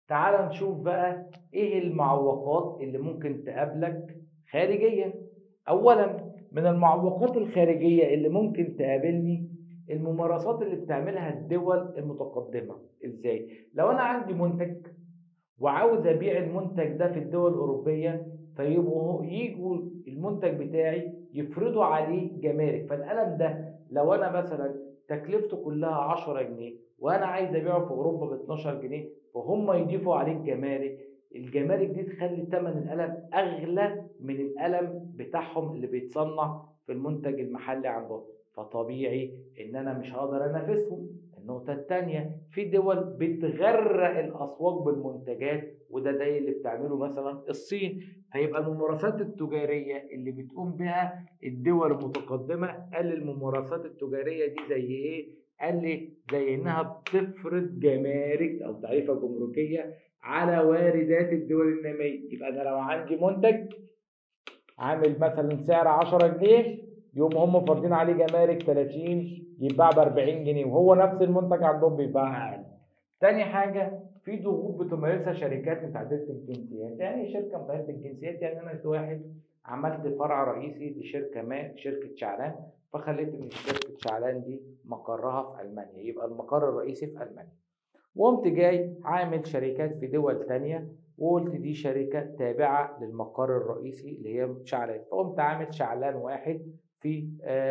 Speaker 1: تعال نشوف بقى ايه المعوقات اللي ممكن تقابلك خارجيا اولا من المعوقات الخارجيه اللي ممكن تقابلني الممارسات اللي بتعملها الدول المتقدمه ازاي لو انا عندي منتج وعاوز ابيع المنتج ده في الدول الاوروبيه فيبقوا يجوا المنتج بتاعي يفرضوا عليه جمارك فالقلم ده لو انا مثلا تكلفته كلها 10 جنيه وانا عايز ابيعه في اوروبا ب 12 جنيه فهم يضيفوا عليه الجمارك الجمارك دي تخلي ثمن القلم اغلى من القلم بتاعهم اللي بيتصنع في المنتج المحلي عندهم فطبيعي ان انا مش هقدر انافسهم النقطة الثانية في دول بتغرق الأسواق بالمنتجات وده ده اللي بتعمله مثلا الصين فيبقى الممارسات التجارية اللي بتقوم بها الدول المتقدمة قال الممارسات التجارية دي زي إيه؟ قال لي زي إنها بتفرض جمارك أو تعريفة جمركية على واردات الدول النامية يبقى أنا لو عندي منتج عامل مثلا سعر 10 جنيه يوم هم فارضين عليه جمارك 30 يتباع ب 40 جنيه وهو نفس المنتج عندهم بيتباع اقل. تاني حاجه في ضغوط بتمارسها شركات متعدده الجنسيات، يعني ايه شركه متعدده الجنسيات؟ يعني انا واحد عملت فرع رئيسي لشركه ما شركه شعلان فخليت ان شركه شعلان دي مقرها في المانيا يبقى المقر الرئيسي في المانيا. وقمت جاي عامل شركات في دول تانية وقلت دي شركة تابعة للمقر الرئيسي اللي هي شعلان فقمت عامل شعلان واحد في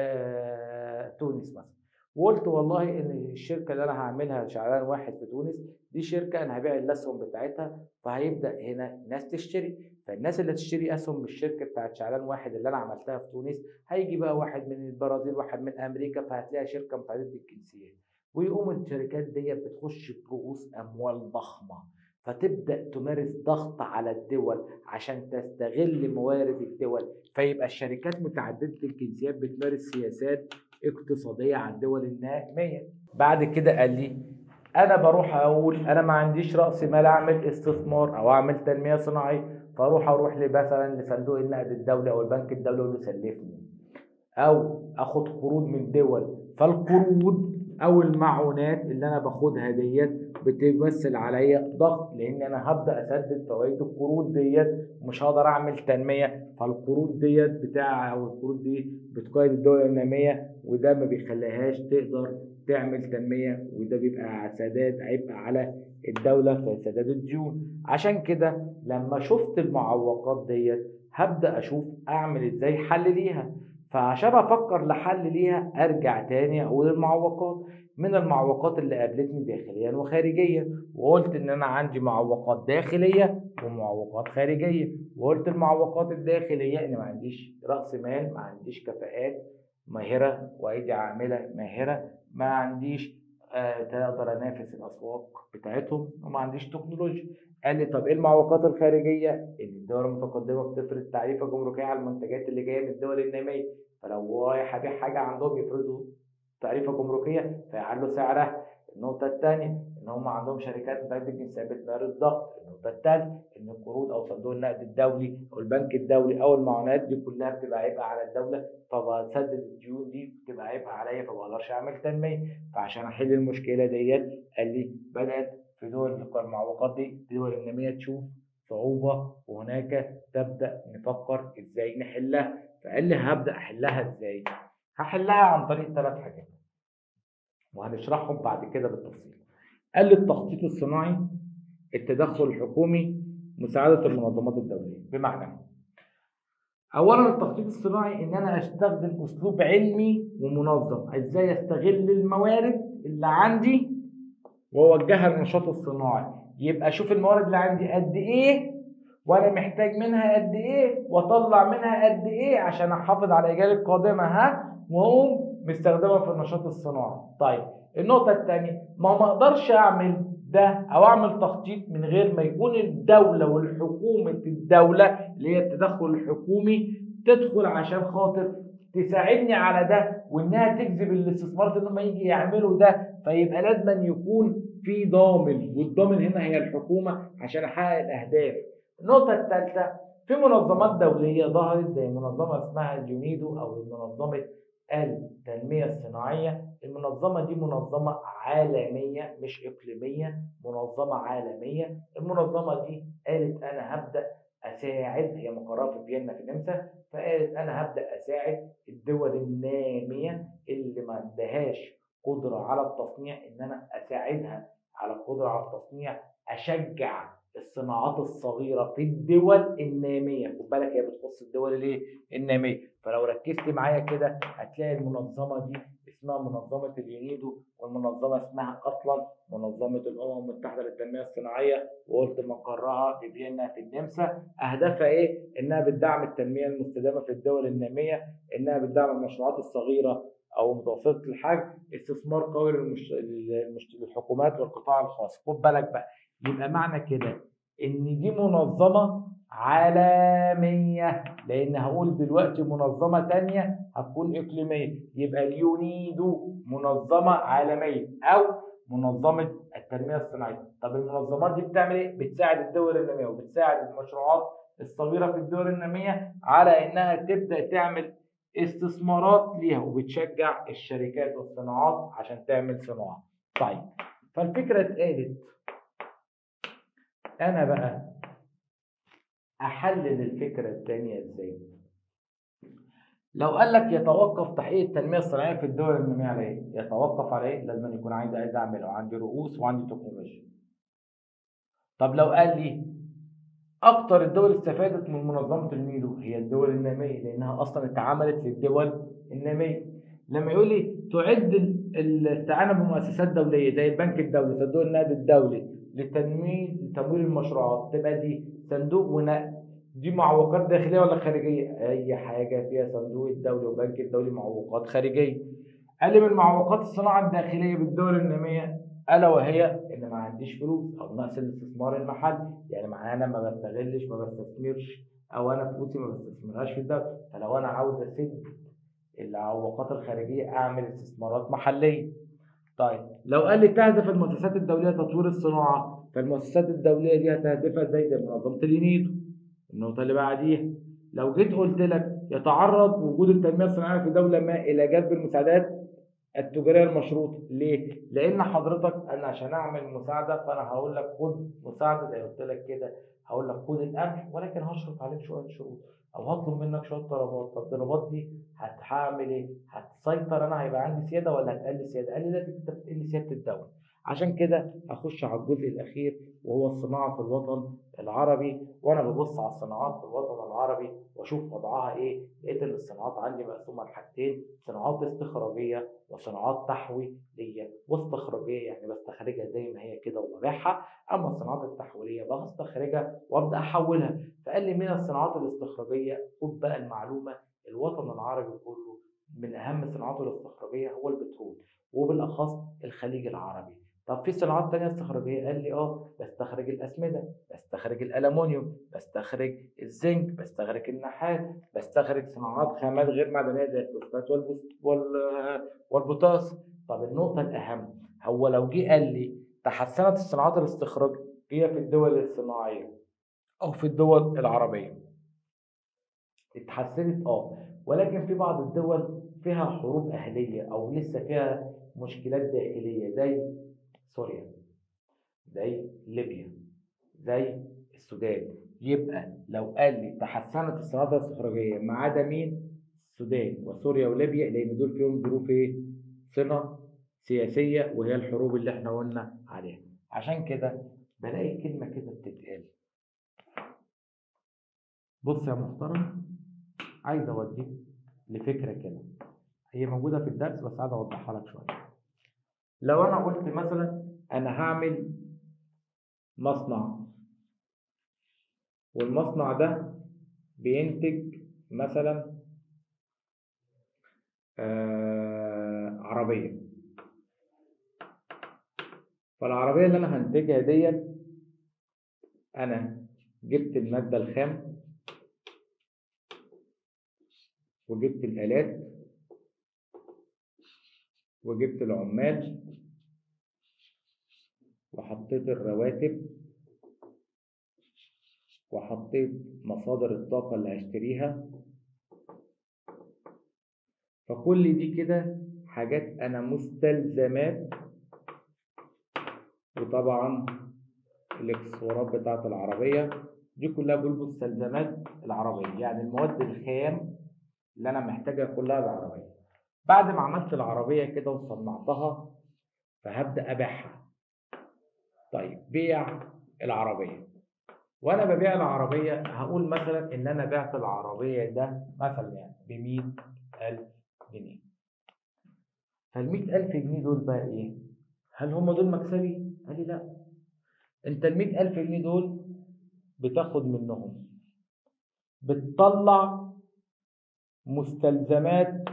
Speaker 1: آه تونس مثلا وقلت والله ان الشركه اللي انا هعملها شعلان واحد في تونس دي شركه انا هبيع الاسهم بتاعتها فهيبدا هنا ناس تشتري فالناس اللي تشتري اسهم من الشركه بتاعت شعلان واحد اللي انا عملتها في تونس هيجي بقى واحد من البرازيل واحد من امريكا فهتلاقي شركه متعدده الجنسيات ويقوم الشركات دي بتخش برؤوس اموال ضخمه فتبدا تمارس ضغط على الدول عشان تستغل موارد الدول فيبقى الشركات متعدده الجنسيات بتمارس سياسات اقتصاديه على الدول الناميه بعد كده قال لي انا بروح اقول انا ما عنديش راس مال اعمل استثمار او اعمل تنميه صناعيه فاروح اروح مثلا لصندوق النقد الدولي او البنك الدولي اقول له سلفني او اخد قروض من دول فالقروض او المعونات اللي انا باخدها ديت بتمثل عليا ضغط لان انا هبدا اسدد فوائد القروض ديت ومش هقدر اعمل تنميه فالقروض ديت بتاع او القروض دي بتقيد الدول الناميه وده ما بيخليهاش تقدر تعمل تنميه وده بيبقى سداد عبء على الدوله في سداد الديون عشان كده لما شفت المعوقات ديت هبدا اشوف اعمل ازاي حل ليها فعشان افكر لحل ليها ارجع تاني اقول المعوقات من المعوقات اللي قابلتني داخليا وخارجيا وقلت ان انا عندي معوقات داخليه ومعوقات خارجيه وقلت المعوقات الداخليه ان ما عنديش راس مال ما عنديش كفاءات ماهره وايدي عامله ماهره ما عنديش آه تقدر انافس الاسواق بتاعتهم وما عنديش تكنولوجيا قال لي طب ايه المعوقات الخارجيه ان الدول المتقدمه بتفرض تعريفه جمركيه على المنتجات اللي جايه من الدول الناميه فلو رايح ابيع حاجه عندهم يفرضوا تعريفه جمركيه فيعلوا سعرها النقطة الثانية إن هم عندهم شركات متعددة الجنسيات بتمارس ضغط، النقطة الثالثة إن القروض أو صندوق النقد الدولي أو البنك الدولي أو المعونات دي كلها بتبقى عبء على الدولة فبسدد الديون دي بتبقى عبء عليا فما بقدرش أعمل تنمية، فعشان أحل المشكلة ديت قال لي بدأت في دول المعوقات دي الدول النامية تشوف صعوبة وهناك تبدأ نفكر إزاي نحلها، فقال لي هبدأ أحلها إزاي؟ هحلها عن طريق ثلاث حاجات. وهنشرحهم بعد كده بالتفصيل قال لي التخطيط الصناعي التدخل الحكومي مساعدة المنظمات الدولية بمعنى أولا التخطيط الصناعي إن أنا أستخدم أسلوب علمي ومنظم إزاي أستغل الموارد اللي عندي وأوجهها للنشاط الصناعي يبقى أشوف الموارد اللي عندي قد إيه وأنا محتاج منها قد إيه وأطلع منها قد إيه عشان أحافظ على الأجيال القادمة ها وأقوم مستخدمه في النشاط الصناعي طيب النقطة الثانية ما ما اقدرش اعمل ده او اعمل تخطيط من غير ما يكون الدولة والحكومة الدولة اللي هي التدخل الحكومي تدخل عشان خاطر تساعدني على ده وانها تجذب الاستثمارات ان هم يجي يعملوا ده فيبقى لازم يكون في ضامن والضامن هنا هي الحكومة عشان احقق الاهداف النقطة الثالثة في منظمات دولية ظهرت زي منظمة اسمها اليونيدو او منظمة التنمية الصناعية المنظمة دي منظمة عالمية مش إقليمية منظمة عالمية المنظمة دي قالت أنا هبدأ أساعد هي مقرها في فيينا في النمسا فقالت أنا هبدأ أساعد الدول النامية اللي ما عندهاش قدرة على التصنيع إن أنا أساعدها على القدرة على التصنيع أشجع الصناعات الصغيرة في الدول النامية خد بالك هي بتخص الدول الايه النامية فلو ركزت معايا كده هتلاقي المنظمة دي اسمها منظمة اليونيدو والمنظمة اسمها أصلا منظمة الأمم المتحدة للتنمية الصناعية وقلت مقرها في فيينا في النمسا أهدافها إيه؟ إنها بتدعم التنمية المستدامة في الدول النامية إنها بتدعم المشروعات الصغيرة أو متوسطة الحجم استثمار قوي للمش... للمش... للحكومات والقطاع الخاص خد بالك بقى يبقى معنى كده ان دي منظمه عالميه لان هقول دلوقتي منظمه تانية هتكون اقليميه يبقى اليونيدو منظمه عالميه او منظمه التنميه الصناعيه طب المنظمات دي بتعمل ايه بتساعد الدول الناميه وبتساعد المشروعات الصغيره في الدول الناميه على انها تبدا تعمل استثمارات ليها وبتشجع الشركات والصناعات عشان تعمل صناعه طيب فالفكره اتقالت انا بقى احلل الفكره الثانيه ازاي لو قال لك يتوقف تحقيق التنميه الصناعيه في الدول الناميه على ايه يتوقف على ايه لازم يكون عندي عايز اعمله وعندي رؤوس وعندي تكنولوجيا طب لو قال لي اكتر الدول استفادت من منظمه الميدو هي الدول الناميه لانها اصلا اتعملت للدول الناميه لما يقول لي تعد الاستعانه بمؤسسات دوليه زي البنك الدولي صندوق النقد الدولي لتنميل تمويل المشروعات تبقى دي صندوق ونقد دي معوقات داخليه ولا خارجيه اي حاجه فيها صندوق الدولي والبنك الدولي معوقات خارجيه قال من معوقات الصناعه الداخليه بالدول الناميه الا وهي ان ما عنديش فلوس او نقص الاستثمار المحلي يعني معناها انا ما بستغلش ما بستثمرش او انا فلوسي ما بستثمرهاش في الدوله فلو انا عاوز اسد العوقات الخارجيه اعمل استثمارات محليه طيب لو قال لي تهدف المؤسسات الدوليه تطوير الصناعه فالمؤسسات الدوليه دي هتهدفها زي زي منظمه اليونيدو النقطه اللي بعديها لو جيت قلت لك يتعرض وجود التنميه الصناعيه في دوله ما الى جلب المساعدات التجاريه المشروطه ليه لان حضرتك انا عشان اعمل مساعده فانا هقول لك خد مساعده زي قلت لك كده هقول لك خد القمح ولكن هشرط عليك شويه شروط او هطلب منك شويه طلبات طب الطلبات دي هتعمل ايه هتسيطر انا هيبقى عندي سياده ولا هتقل سياده قال لي لازم انت بتقل سياده الدوله عشان كده هخش على الجزء الاخير وهو الصناعه في الوطن العربي وانا ببص على الصناعات في الوطن العربي واشوف وضعها ايه لقيت ان الصناعات عندي مقسومه لحاجتين صناعات استخراجيه وصناعات تحويليه واستخراجيه يعني بستخرجها زي ما هي كده وببيعها اما الصناعات التحويليه بستخرجها وابدا احولها فقال لي من الصناعات الاستخراجيه خد بقى المعلومه الوطن العربي كله من اهم صناعاته الاستخراجيه هو البترول وبالاخص الخليج العربي طب في صناعات تانية استخراجية قال لي اه بستخرج الأسمدة بستخرج الألمونيوم بستخرج الزنك بستخرج النحاس بستخرج صناعات خامات غير معدنية زي الفوسفات وال... والبوتاس طب النقطة الأهم هو لو جه قال لي تحسنت الصناعات الاستخراجية في الدول الصناعية أو في الدول العربية اتحسنت اه ولكن في بعض الدول فيها حروب أهلية أو لسه فيها مشكلات داخلية زي سوريا زي ليبيا زي السودان يبقى لو قال لي تحسنت الصناعات الاستخراجيه ما عدا مين؟ السودان وسوريا وليبيا لان دول فيهم ظروف ايه؟ صنع سياسيه وهي الحروب اللي احنا قلنا عليها عشان كده بلاقي كلمه كده بتتقال بص يا محترم عايز اوديك لفكره كده هي موجوده في الدرس بس عايز اوضحها لك شويه لو انا قلت مثلا انا هعمل مصنع والمصنع ده بينتج مثلا آه عربية فالعربية اللي انا هنتجها ديت انا جبت المادة الخام وجبت الآلات وجبت العمال وحطيت الرواتب وحطيت مصادر الطاقة اللي هشتريها فكل دي كده حاجات انا مستلزمات وطبعا الاكسسوارات بتاعت العربيه دي كلها بقول مستلزمات العربيه يعني المواد الخام اللي انا محتاجها كلها العربيه بعد ما عملت العربيه كده وصنعتها فهبدا ابيعها طيب بيع العربيه وانا ببيع العربيه هقول مثلا ان انا بعت العربيه ده مثلا يعني ب 100000 جنيه فال 100000 جنيه دول بقى ايه؟ هل هم دول مكسبي؟ قال لي لا انت ال 100000 جنيه دول بتاخد منهم بتطلع مستلزمات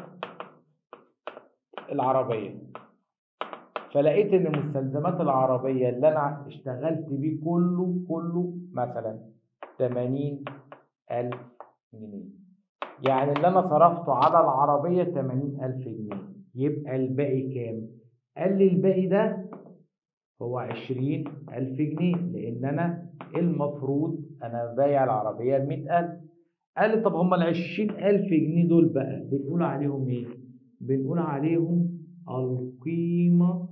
Speaker 1: العربية فلقيت ان مستلزمات العربية اللي انا اشتغلت بيه كله كله مثلا 80 ألف جنيه يعني اللي انا صرفته على العربية 80 ألف جنيه يبقى الباقي كام؟ قال لي الباقي ده هو 20 ألف جنيه لأن أنا المفروض أنا بايع العربية ب 100000 قال لي طب هما ال 20000 جنيه دول بقى بنقول عليهم إيه؟ بنقول عليهم القيمة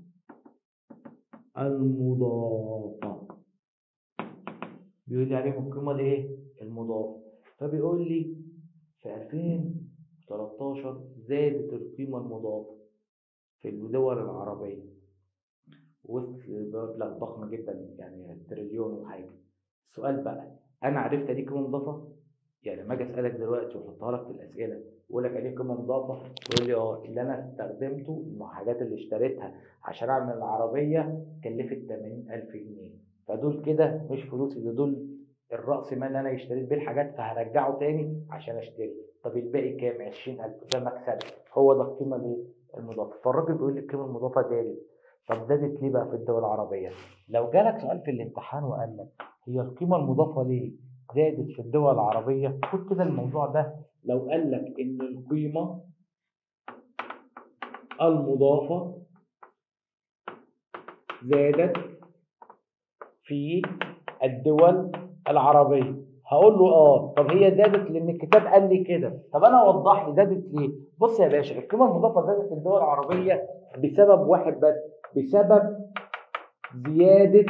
Speaker 1: المضافة بيقول لي عليهم القيمة الإيه؟ المضافة فبيقول لي في 2013 زادت القيمة المضافة في الدول العربية وصل لمبلغ ضخم جدا يعني تريليون وحاجة السؤال بقى أنا عرفت دي قيمة مضافة؟ يعني لما أجي أسألك دلوقتي وأحطها لك في الأسئلة وأقول لك دي قيمة مضافة تقول لي أه اللي أنا استخدمته الحاجات اللي اشتريتها عشان أعمل العربية كلفت 80000 جنيه فدول كده مش فلوسي ده دول الرأس مال اللي أنا اشتريت بيه الحاجات فهرجعه تاني عشان أشتري طب الباقي كام 20000 ده مكسبي هو ده القيمة الإيه؟ المضافة فالراجل بيقول لي القيمة المضافة زادت طب زادت ليه بقى في الدول العربية؟ لو جالك سؤال في الامتحان وقال لك هي القيمة المضافة ليه زادت في الدول العربية؟ خد كده الموضوع ده لو قال لك إن القيمة المضافة زادت في الدول العربية هقول له اه طب هي زادت لان الكتاب قال لي كده طب انا اوضح لي زادت ليه بص يا باشا القيمه المضافه زادت في الدول العربيه بسبب واحد بس بسبب زياده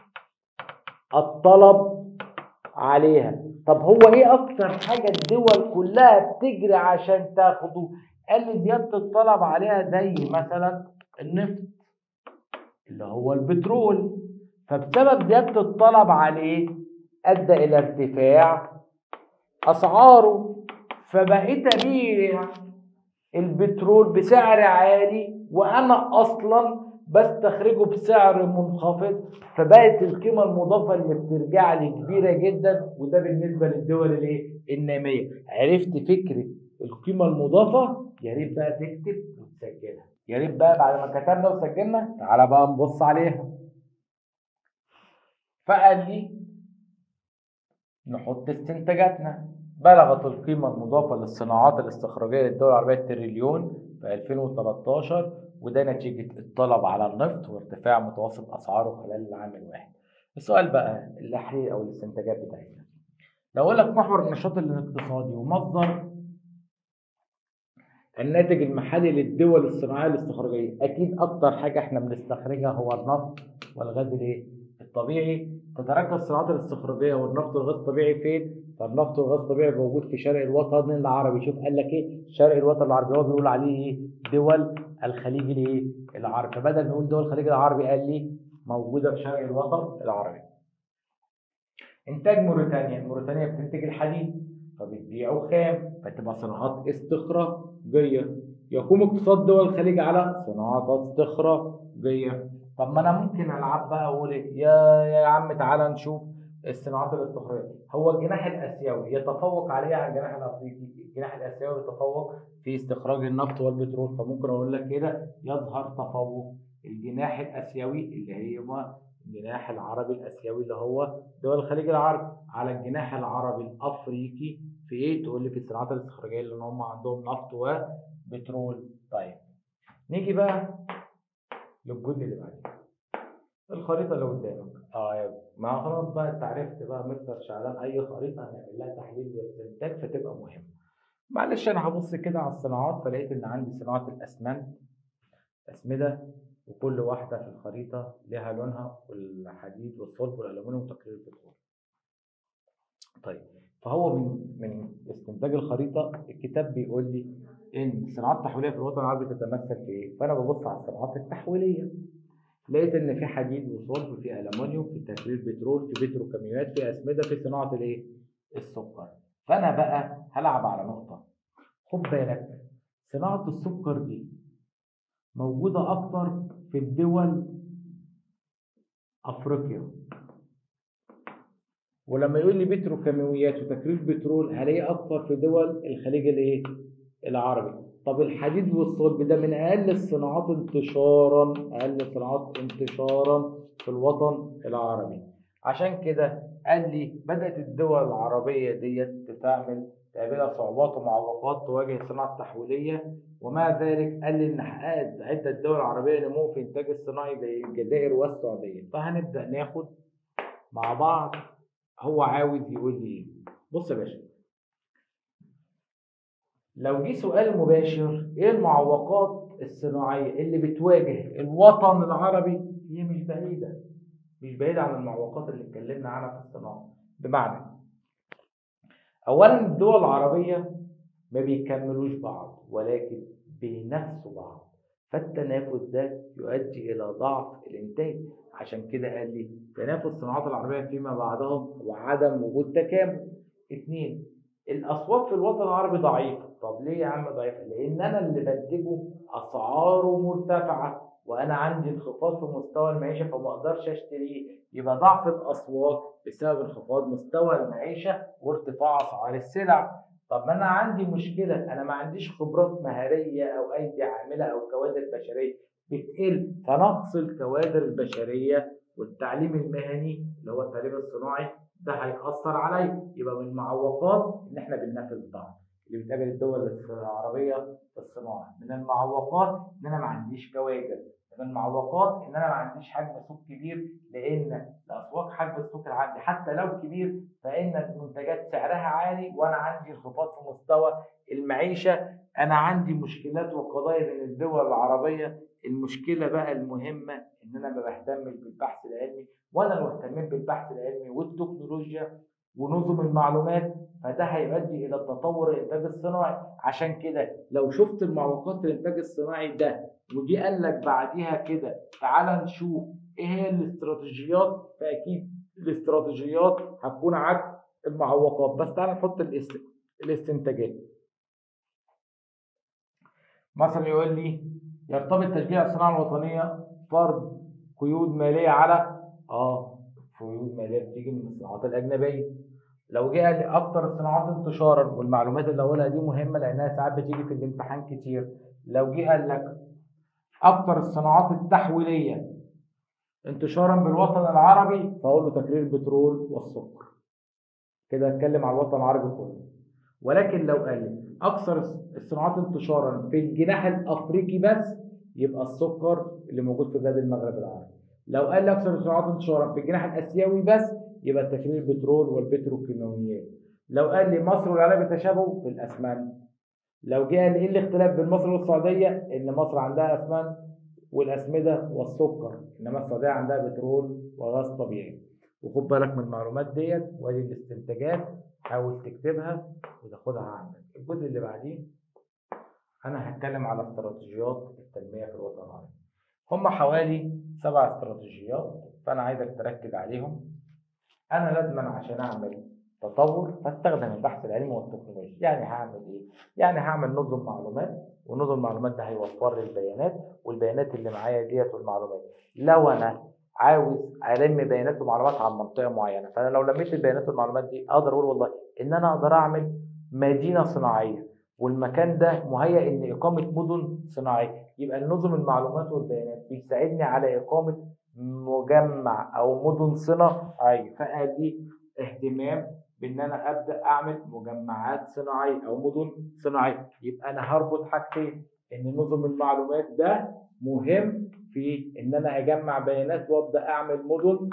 Speaker 1: الطلب عليها طب هو ايه اكتر حاجه الدول كلها بتجري عشان تاخده قال لي زياده الطلب عليها زي مثلا النفط اللي هو البترول فبسبب زياده الطلب عليه ادى الى ارتفاع اسعاره فبقيت ابيع البترول بسعر عالي وانا اصلا بستخرجه بسعر منخفض فبقت القيمه المضافه اللي بترجع لي كبيره جدا وده بالنسبه للدول الايه الناميه عرفت فكره القيمه المضافه يا ريت بقى تكتب وتسجلها يا ريت بقى بعد ما كتبنا وسجلنا تعالى بقى نبص عليها فقال لي نحط استنتاجاتنا بلغت القيمة المضافة للصناعات الاستخراجية للدول العربية تريليون في 2013 وده نتيجة الطلب على النفط وارتفاع متوسط أسعاره خلال العام الواحد. السؤال بقى التحليل أو الاستنتاجات بتاعتنا. لو أقول لك محور النشاط الاقتصادي ومصدر الناتج المحلي للدول الصناعية الاستخراجية، أكيد أكتر حاجة إحنا بنستخرجها هو النفط والغاز الإيه؟ الطبيعي تتركز الصناعات الاستخراجيه والنفط والغاز الطبيعي فين؟ فالنفط والغاز الطبيعي موجود في شرق الوطن العربي، شوف قال لك ايه؟ شرق الوطن العربي هو بيقول عليه ايه؟ دول الخليج الايه؟ العربي، فبدل ما يقول دول الخليج العربي قال لي موجوده في شرق الوطن العربي. انتاج موريتانيا، موريتانيا بتنتج الحديد فبتبيعه خام فتبقى صناعات استخراجيه. يقوم اقتصاد دول الخليج على صناعات استخراجيه. طب ما انا ممكن العب بقى اقول ايه يا يا عم تعالى نشوف الصناعات الاستخراجيه هو الجناح الاسيوي يتفوق عليه على الجناح الافريقي الجناح الاسيوي يتفوق في استخراج النفط والبترول فممكن اقول لك كده يظهر تفوق الجناح الاسيوي اللي هو الجناح العربي الاسيوي اللي هو دول الخليج العربي على الجناح العربي الافريقي في ايه تقول لي في الصناعات الاستخراجيه اللي هم عندهم نفط وبترول طيب نيجي بقى للجزء اللي بعديه الخريطة اللي قدامك اه ما خلاص بقى انت عرفت بقى مستر شعلان اي خريطة هنعمل لها تحليل واستنتاج فتبقى مهمة معلش انا هبص كده على الصناعات فلقيت ان عندي صناعه الاسمنت اسمده وكل واحده في الخريطه لها لونها والحديد والصلب والالومنيوم وتقرير البترول طيب فهو من من استنتاج الخريطه الكتاب بيقول لي ان الصناعات التحويليه في الوطن العربي تتمثل في ايه؟ فانا ببص على الصناعات التحويليه لقيت ان في حديد وصلب في الومنيوم في تكرير بترول في بتروكيماويات في اسمده في صناعه الايه؟ السكر فانا بقى هلعب على نقطه خد بالك صناعه السكر دي موجوده اكتر في الدول افريقيا ولما يقول لي بتروكيماويات وتكرير بترول هلاقيه اكتر في دول الخليج الايه العربي طب الحديد والصلب ده من اقل الصناعات انتشارا اقل الصناعات انتشارا في الوطن العربي عشان كده قال لي بدات الدول العربيه ديت تعمل تقابلها صعوبات ومعوقات تواجه الصناعه التحويليه ومع ذلك قال لي ان حققت عده دول عربيه نمو في انتاج الصناعي زي الجزائر والسعوديه فهنبدا ناخد مع بعض هو عاوز يقول لي ايه بص يا باشا لو جه سؤال مباشر ايه المعوقات الصناعيه اللي بتواجه الوطن العربي هي مش بعيده مش بعيده عن المعوقات اللي اتكلمنا عنها في الصناعه بمعنى اولا الدول العربيه ما بيكملوش بعض ولكن بينافسوا بعض فالتنافس ده يؤدي الى ضعف الانتاج عشان كده قال لي تنافس الصناعات العربيه فيما بعدهم وعدم وجود تكامل اثنين الاصوات في الوطن العربي ضعيفه طب ليه يا عم ضعيفه لان انا اللي بنتجه اسعاره مرتفعه وانا عندي انخفاض في مستوى المعيشه فما اقدرش اشتريه يبقى ضعف الاصوات بسبب انخفاض مستوى المعيشه وارتفاع اسعار السلع طب ما انا عندي مشكله انا ما عنديش خبرات مهاريه او ايدي عامله او كوادر بشريه بتقل فنقص الكوادر البشريه والتعليم المهني اللي هو التعليم الصناعي ده هيأثر عليا يبقى من المعوقات ان احنا بننافس بعض اللي بتقابل الدول العربيه في الصناعه من المعوقات ان انا ما عنديش كوادر من المعوقات ان انا ما عنديش حجم سوق كبير لان الاسواق حجم السوق اللي عندي حتى لو كبير فان المنتجات سعرها عالي وانا عندي انخفاض في مستوى المعيشه انا عندي مشكلات وقضايا بين الدول العربيه المشكله بقى المهمه ان انا ما بهتمش بالبحث العلمي وانا لو اهتميت بالبحث العلمي والتكنولوجيا ونظم المعلومات فده هيؤدي الى تطور الانتاج الصناعي عشان كده لو شفت المعوقات في الانتاج الصناعي ده وجي قال لك بعديها كده تعال نشوف ايه هي الاستراتيجيات فاكيد الاستراتيجيات هتكون عكس المعوقات بس تعال نحط الاست... الاستنتاجات مثلا يقول لي يرتبط تشجيع الصناعه الوطنيه فرض قيود ماليه على اه قيود ماليه بتيجي من الصناعات الاجنبيه لو جه قال لي اكتر الصناعات انتشارا والمعلومات اللي هقولها دي مهمه لانها ساعات بتيجي في الامتحان كتير لو جه قال لك اكتر الصناعات التحويليه انتشارا بالوطن العربي فاقول له تكرير البترول والسكر كده اتكلم على الوطن العربي كله ولكن لو قال لي اكثر الصناعات انتشارا في الجناح الافريقي بس يبقى السكر اللي موجود في بلاد المغرب العربي لو قال لي اكثر الصناعات انتشارا في الجناح الاسيوي بس يبقى تكرير البترول والبتروكيماويات لو قال لي مصر والعراق بيتشابهوا في الاسمنت لو جه قال لي ايه الاختلاف بين مصر والسعوديه ان مصر عندها اسمنت والاسمده والسكر انما السعوديه عندها بترول وغاز طبيعي وخد بالك من المعلومات ديت وادي الاستنتاجات حاول تكتبها وتاخدها عندك الجزء اللي بعديه انا هتكلم على استراتيجيات التنميه في الوطن العربي هم حوالي سبع استراتيجيات فانا عايزك تركز عليهم انا لازما عشان اعمل تطور فاستخدم البحث العلمي والتكنولوجيا يعني هعمل ايه يعني هعمل نظم معلومات ونظم المعلومات ده هيوفر لي البيانات والبيانات اللي معايا ديت والمعلومات لو انا عاوز الم بيانات ومعلومات عن منطقه معينه فانا لو لميت البيانات والمعلومات دي اقدر اقول والله ان انا اقدر اعمل مدينه صناعيه والمكان ده مهيئ ان اقامه مدن صناعيه يبقى نظم المعلومات والبيانات بيساعدني على اقامه مجمع او مدن صناعيه فقال لي اهتمام بان انا ابدا اعمل مجمعات صناعيه او مدن صناعيه يبقى انا هربط حاجتين ان نظم المعلومات ده مهم في ان انا اجمع بيانات وابدا اعمل مدن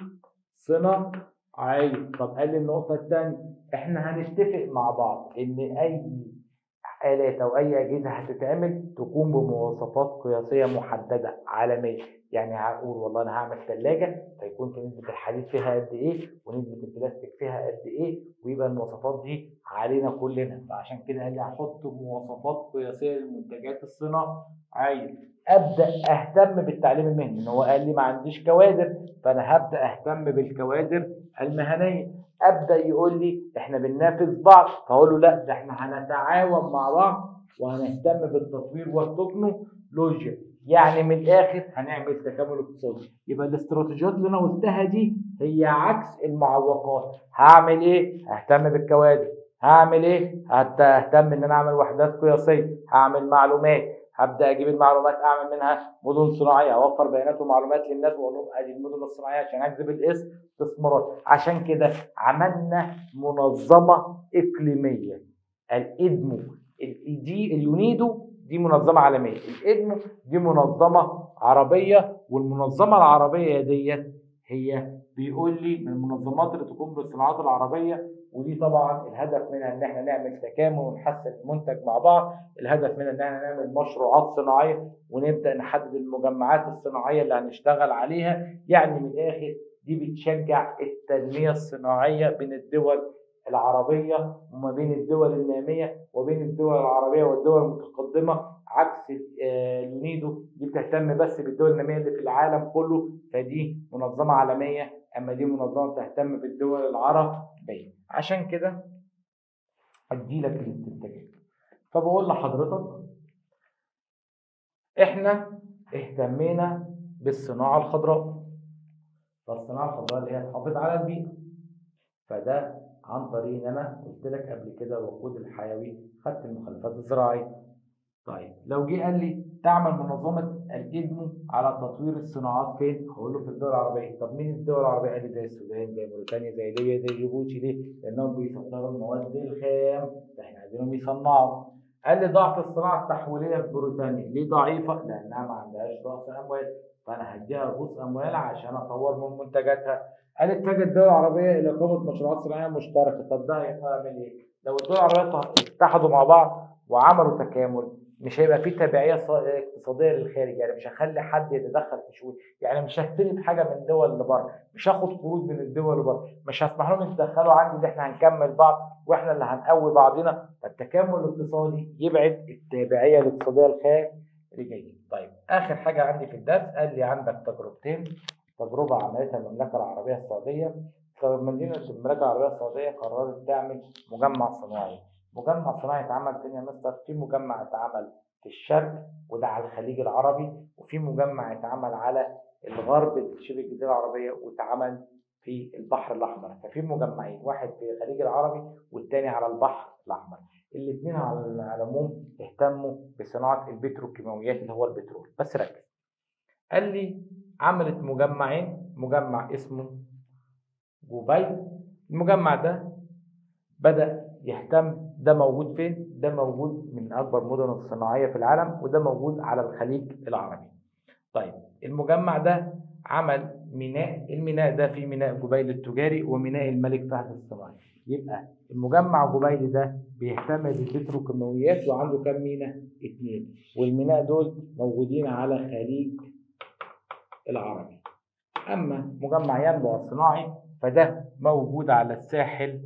Speaker 1: صناعيه طب قال لي النقطه الثانيه احنا هنتفق مع بعض ان اي آلات أو أي أجهزة هتتعمل تكون بمواصفات قياسية محددة عالمية يعني هقول والله أنا هعمل ثلاجة فيكون في نسبة الحديد فيها قد إيه ونسبة البلاستيك فيها قد إيه ويبقى المواصفات دي علينا كلنا فعشان كده قال لي هحط مواصفات قياسية للمنتجات الصناعية ابدا اهتم بالتعليم المهني ان هو قال لي ما عنديش كوادر فانا هبدا اهتم بالكوادر المهنيه ابدا يقول لي احنا بننافس بعض فاقول له لا ده احنا هنتعاون مع بعض وهنهتم بالتطوير والتكنولوجيا يعني من الاخر هنعمل تكامل اقتصادي يبقى الاستراتيجيات اللي انا قلتها دي هي عكس المعوقات هعمل ايه اهتم بالكوادر هعمل ايه ههتم ان انا اعمل وحدات قياسيه هعمل معلومات هبدا اجيب المعلومات اعمل منها مدن صناعيه اوفر بيانات ومعلومات للناس واقول لهم ادي المدن الصناعيه عشان اجذب الاستثمارات عشان كده عملنا منظمه اقليميه الادمو دي اليونيدو دي منظمه عالميه الادمو دي منظمه عربيه والمنظمه العربيه ديت هي بيقول لي من المنظمات اللي تقوم بالصناعات العربيه ودي طبعا الهدف منها ان احنا نعمل تكامل ونحسن المنتج مع بعض الهدف منها ان احنا نعمل مشروعات صناعيه ونبدا نحدد المجمعات الصناعيه اللي هنشتغل عليها يعني من الاخر دي بتشجع التنميه الصناعيه بين الدول العربيه وما بين الدول الناميه وبين الدول العربيه والدول المتقدمه عكس اليونيدو دي بتهتم بس بالدول الناميه اللي في العالم كله فدي منظمه عالميه اما دي منظمه بتهتم بالدول العربيه عشان كده ادي لك الاستنتاجات فبقول لحضرتك احنا اهتمينا بالصناعه الخضراء فالصناعه الخضراء اللي هي تحافظ على البيئه فده عن طريق ان انا قلت لك قبل كده الوقود الحيوي خدت المخلفات الزراعيه طيب لو جه قال لي تعمل منظمه الادمو على تطوير الصناعات فين؟ هقول له في الدول العربيه، طب مين الدول العربيه؟ قال لي زي السودان زي موريتانيا زي ليبيا زي جيبوتي ليه؟ لانهم بيصدروا المواد الخام احنا عايزينهم يصنعوا. قال لي ضعف الصناعه التحويليه في بريطانيا، ليه ضعيفه؟ لانها ما عندهاش راس اموال، فانا هديها رؤوس اموال عشان اطور من منتجاتها. قال لي اتجه الدول العربيه الى اقامه مشروعات صناعيه مشتركه، طب ده هيعمل ايه؟ لو الدول العربيه اتحدوا مع بعض وعملوا تكامل مش هيبقى في تبعيه اقتصاديه للخارج يعني مش هخلي حد يتدخل في شؤون يعني مش هستلف حاجه من الدول اللي بره مش هاخد قروض من الدول اللي بره مش هسمح لهم يتدخلوا عندي ان احنا هنكمل بعض واحنا اللي هنقوي بعضنا فالتكامل الاقتصادي يبعد التابعيه الاقتصاديه الخارجيه طيب اخر حاجه عندي في الدرس قال لي عندك تجربتين تجربه عملتها المملكه العربيه السعوديه مدينه المملكه العربيه السعوديه قررت تعمل مجمع صناعي مجمع صناعي اتعمل فين يا مستر؟ في مجمع اتعمل في الشرق وده على الخليج العربي وفي مجمع اتعمل على الغرب شبه الجزيره العربيه واتعمل في البحر الاحمر ففي مجمعين واحد في الخليج العربي والتاني على البحر الاحمر الاثنين على العموم اهتموا بصناعه البتروكيماويات اللي هو البترول بس ركز قال لي عملت مجمعين مجمع اسمه جوباي المجمع ده بدأ يهتم ده موجود فين؟ ده موجود من أكبر المدن الصناعية في العالم وده موجود على الخليج العربي. طيب المجمع ده عمل ميناء، الميناء ده فيه ميناء جبيل التجاري وميناء الملك فهد الصناعي. يبقى المجمع جبيل ده بيهتم بالبتروكيماويات وعنده كام ميناء؟ اتنين والميناء دول موجودين على خليج العربي. أما مجمع ينبع الصناعي فده موجود على الساحل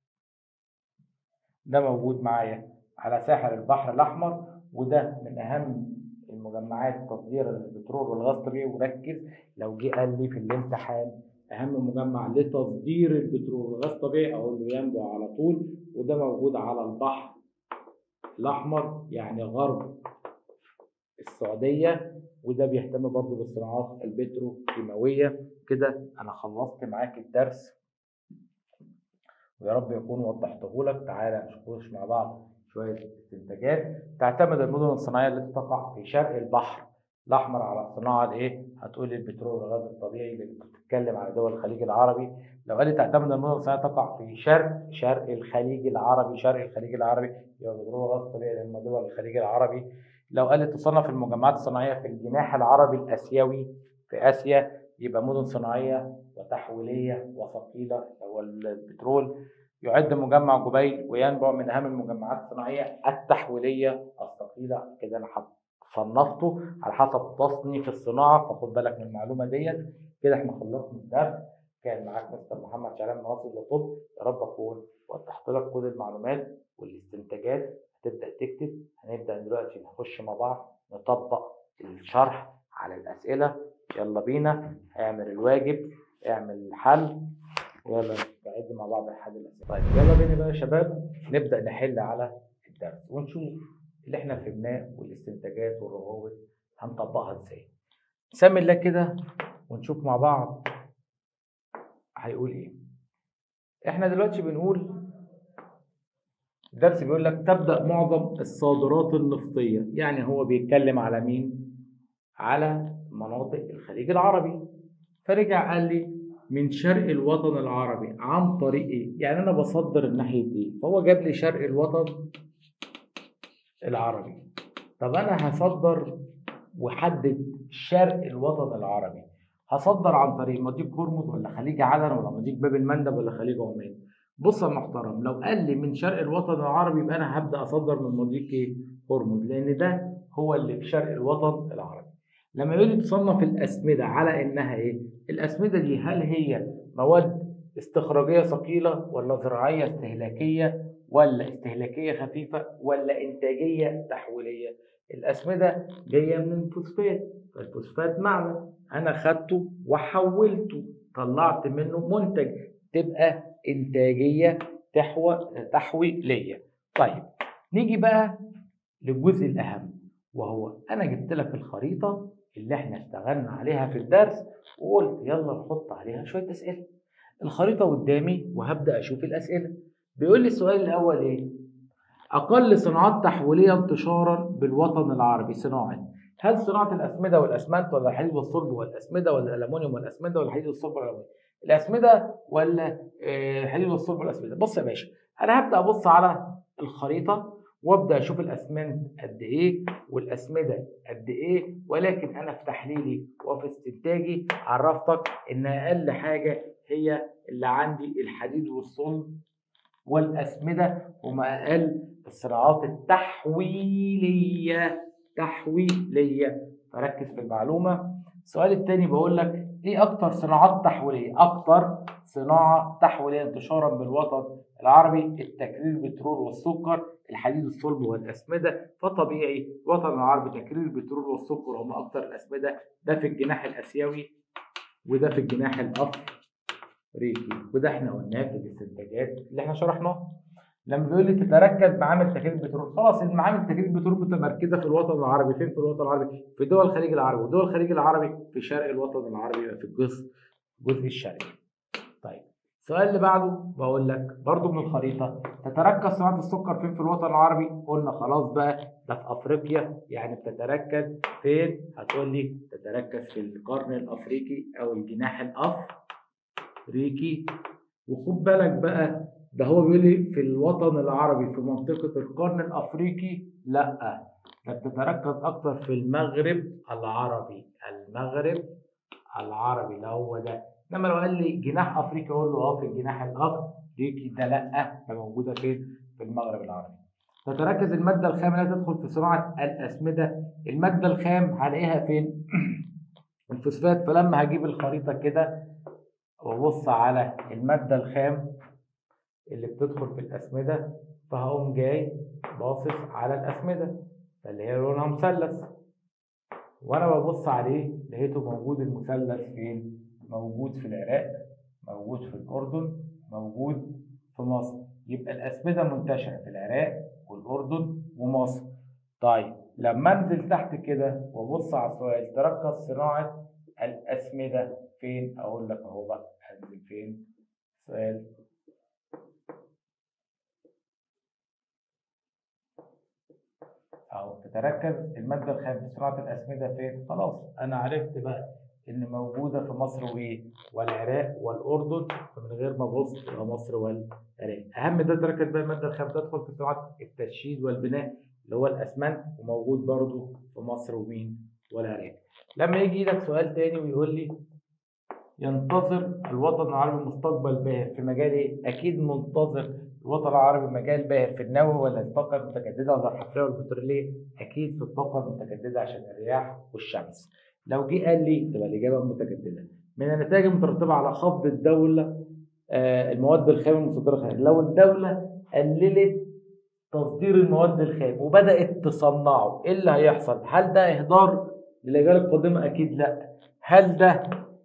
Speaker 1: ده موجود معايا على ساحل البحر الأحمر وده من أهم المجمعات تصدير البترول والغاز الطبيعي وركز لو جه قال لي في الامتحان أهم مجمع لتصدير البترول والغاز الطبيعي أقول له ينبع على طول وده موجود على البحر الأحمر يعني غرب السعودية وده بيهتم برضه بالصناعات البتروكيماوية كده أنا خلصت معاك الدرس ويا رب يكون وضحته لك تعالى نخش مع بعض شويه استنتاجات تعتمد المدن الصناعيه التي تقع في شرق البحر الاحمر على الصناعه الايه؟ هتقول لي البترول والغاز الطبيعي اللي بتتكلم على دول الخليج العربي لو قال لي تعتمد المدن الصناعيه تقع في شرق شرق الخليج العربي شرق الخليج العربي يبقى البترول والغاز الطبيعي لان دول الخليج العربي لو قال لي تصنف المجمعات الصناعيه في الجناح العربي الاسيوي في اسيا يبقى مدن صناعيه وتحويليه وثقيله هو البترول يعد مجمع جبيل وينبع من اهم المجمعات الصناعيه التحويليه الثقيله كده انا صنفته على حسب تصنيف الصناعه فخد بالك من المعلومه ديت كده احنا خلصنا الدرس كان معاك مستر محمد شعلان من منصه الطب يا رب اكون وضحت لك كل المعلومات والاستنتاجات هتبدا تكتب هنبدا دلوقتي نخش مع بعض نطبق الشرح على الاسئله يلا بينا اعمل الواجب اعمل الحل يلا نعد مع بعض الحل الاسئله طيب يلا بينا بقى يا شباب نبدا نحل على الدرس ونشوف اللي احنا فهمناه والاستنتاجات والروابط هنطبقها ازاي نسمي الله كده ونشوف مع بعض هيقول ايه احنا دلوقتي بنقول الدرس بيقول لك تبدا معظم الصادرات النفطيه يعني هو بيتكلم على مين على مناطق الخليج العربي فرجع قال لي من شرق الوطن العربي عن طريق ايه يعني انا بصدر الناحيه دي فهو جاب لي شرق الوطن العربي طب انا هصدر وحدد شرق الوطن العربي هصدر عن طريق مضيق هرمز ولا خليج عدن ولا مضيق باب المندب ولا خليج عمان بص يا محترم لو قال لي من شرق الوطن العربي يبقى انا هبدا اصدر من مضيق ايه هرمز لان ده هو اللي في شرق الوطن العربي لما يقول لي تصنف الاسمده على انها ايه الاسمده دي هل هي مواد استخراجيه ثقيله ولا زراعيه استهلاكيه ولا استهلاكيه خفيفه ولا انتاجيه تحويليه الاسمده جايه من الفوسفات فالفوسفات معدن انا خدته وحولته طلعت منه منتج تبقى انتاجيه تحوى تحويليه طيب نيجي بقى للجزء الاهم وهو انا جبت لك الخريطه اللي احنا اشتغلنا عليها في الدرس وقلت يلا نحط عليها شويه اسئله الخريطه قدامي وهبدا اشوف الاسئله بيقول لي السؤال الاول ايه اقل صناعات تحويليه انتشارا بالوطن العربي صناعه هل صناعه الاسمده والاسمنت ولا الحديد والصلب والاسمده ولا الالومنيوم والاسمده ولا الحديد والصلب والالومنيوم الاسمده ولا الحديد والصلب والاسمده بص يا باشا انا هبدا ابص على الخريطه وابدا اشوف الاسمنت قد ايه والاسمده قد ايه ولكن انا في تحليلي وفي استنتاجي عرفتك ان اقل حاجه هي اللي عندي الحديد والصلب والاسمده وما اقل الصناعات التحويليه تحويليه فركز في المعلومه السؤال الثاني بقول لك ايه اكتر صناعات تحويليه اكتر صناعه تحويليه انتشارا بالوطن العربي التكرير البترول والسكر الحديد الصلب والاسمده فطبيعي الوطن العربي تكرير البترول والسكر هم اكتر الاسمده ده في الجناح الاسيوي وده في الجناح الافريقي وده احنا قلناه في الاستنتاجات اللي احنا شرحناها لما بيقول لي تتركز معامل تكرير البترول خلاص المعامل تكرير البترول متمركزه في الوطن العربي فين في الوطن العربي في دول الخليج العربي ودول الخليج العربي في شرق الوطن العربي في الجزء الجزء الشرقي طيب السؤال اللي بعده بقول لك برضو من الخريطه تتركز صناعه السكر فين في الوطن العربي قلنا خلاص بقى ده في افريقيا يعني بتتركز فين هتقول لي تتركز في القرن الافريقي او الجناح الافريقي وخد بالك بقى ده هو بيقول لي في الوطن العربي في منطقة القرن الأفريقي لا ده بتتركز أكتر في المغرب العربي المغرب العربي اللي هو ده إنما لو قال لي جناح أفريقيا أقول له أه في الجناح الأفريقي ده لا ده موجودة فين؟ في المغرب العربي تتركز المادة الخام لا تدخل في صناعة الأسمدة المادة الخام هلاقيها فين؟ الفوسفات فلما هجيب الخريطة كده وابص على المادة الخام اللي بتدخل في الأسمدة فهقوم جاي باصص على الأسمدة اللي هي لونها مثلث وأنا ببص عليه لقيته موجود المثلث فين؟ موجود في العراق موجود في الأردن موجود في مصر يبقى الأسمدة منتشرة في العراق والأردن ومصر طيب لما انزل تحت كده وابص على السؤال تركز صناعة الأسمدة فين؟ أقول لك أهو بقى هنزل فين؟ سؤال أو تتركز المادة الخام في صناعة الأسمدة فين؟ خلاص أنا عرفت بقى إن موجودة في مصر وإيه؟ والعراق والأردن فمن غير ما أبص يبقى مصر والعراق. أهم ده تركز بقى المادة الخام تدخل في صناعة التشييد والبناء اللي هو الأسمنت وموجود برضو في مصر ومين؟ والعراق. لما يجي لك سؤال تاني ويقول لي ينتظر الوطن العربي مستقبل باهر في مجال ايه؟ اكيد منتظر الوطن العربي مجال باهر في النووي ولا الطاقه المتجدده ولا الحفريه والبتروليه؟ اكيد في الطاقه المتجدده عشان الرياح والشمس. لو جه قال لي تبقى الاجابه متجدده. من النتائج المترتبه على خفض الدوله آه، المواد الخام المصدره خارج لو الدوله قللت تصدير المواد الخام وبدات تصنعه ايه اللي هيحصل؟ هل ده اهدار للاجيال القادمه؟ اكيد لا. هل ده